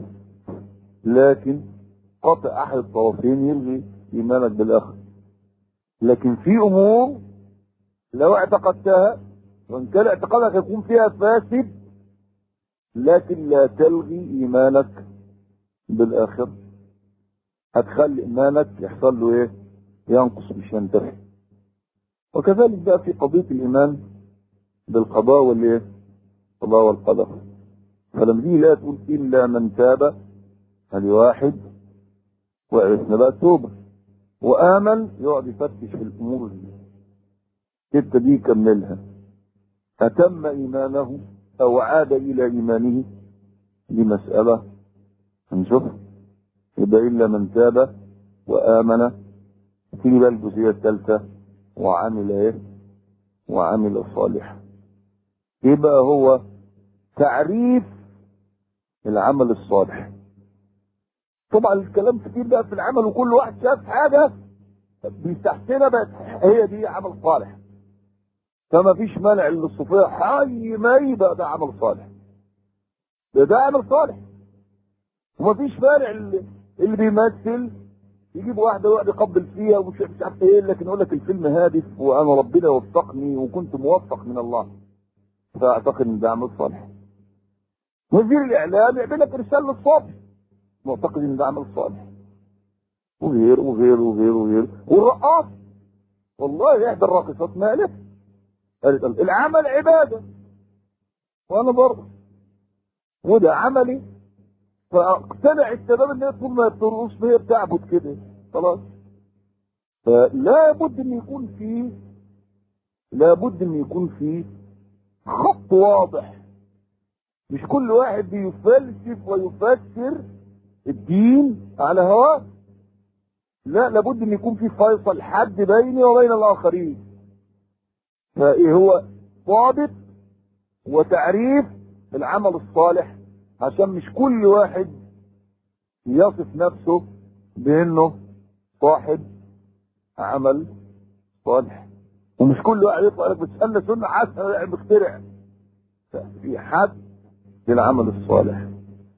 Speaker 1: لكن قطع أحد الطرفين يلغي إيمانك بالآخر لكن في أمور لو اعتقدتها وإن كان اعتقادك يكون فيها فاسد لكن لا تلغي إيمانك بالآخر هتخلي إيمانك يحصل له إيه؟ ينقص مش ينتهي وكذلك بقى في قضية الإيمان بالقضاء والإيه؟ القضاء والقدر فلما دي لا تقول إلا من تاب هذه واحد وعرفنا بقى التوبة وآمن يقعد يفتش في الأمور دي الستة دي يكملها أتم إيمانه أو عاد إلى إيمانه دي مسألة هنشوف يبقى إلا من تاب وآمن تيجي بقى الجزئية الثالثة وعمل إيه؟ وعمل صالحا يبقى هو تعريف العمل الصالح طبعا الكلام كتير بقى في العمل وكل واحد شاف حاجة بيستحسنها بقت هي دي عمل صالح فما فيش مانع ان الصوفيه حي ما يبقى ده عمل صالح ده ده عمل صالح وما فيش مانع اللي, اللي بيمثل يجيب واحده ويقعد يقبل فيها ومش مش عارف ايه لكن يقول لك الفيلم هادف وانا ربنا وفقني وكنت موفق من الله فاعتقد ان ده عمل صالح وزير الاعلام يعمل لك رساله الصبح معتقد ان ده عمل صالح وغير وغير وغير وغير والرقاص والله احدى الراقصات مالك قالت العمل عبادة وانا برضه وده عملي فاقتنع الشباب ان هي طول ما بترقص هي بتعبد كده خلاص فلا بد ان يكون في لا بد ان يكون في خط واضح مش كل واحد بيفلسف ويفسر الدين على هواه لا لابد ان يكون في فيصل حد بيني وبين الاخرين فايه هو ضابط وتعريف العمل الصالح عشان مش كل واحد يصف نفسه بانه صاحب عمل صالح ومش كل واحد يطلع لك بتسألنا سنة حسنة يعني بيخترع في حد للعمل الصالح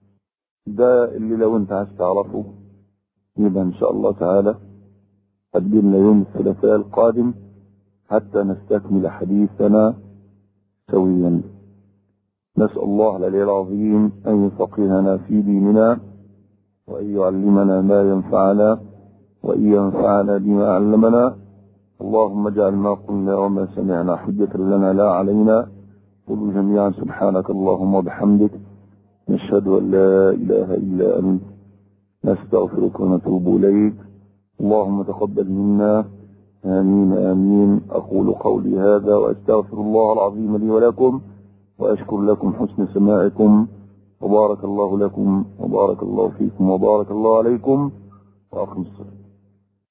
Speaker 1: ده اللي لو انت عايز تعرفه يبقى ان شاء الله تعالى قدمنا يوم الثلاثاء القادم حتى نستكمل حديثنا سويا نسأل الله العلي العظيم أن يفقهنا في ديننا وأن يعلمنا ما ينفعنا وأن ينفعنا بما علمنا اللهم اجعل ما قلنا وما سمعنا حجة لنا لا علينا قل جميعا سبحانك اللهم وبحمدك نشهد أن لا إله إلا أنت نستغفرك ونتوب إليك اللهم تقبل منا آمين آمين أقول قولي هذا وأستغفر الله العظيم لي ولكم وأشكر لكم حسن سماعكم وبارك الله لكم وبارك الله فيكم وبارك الله عليكم وأقم الصلاة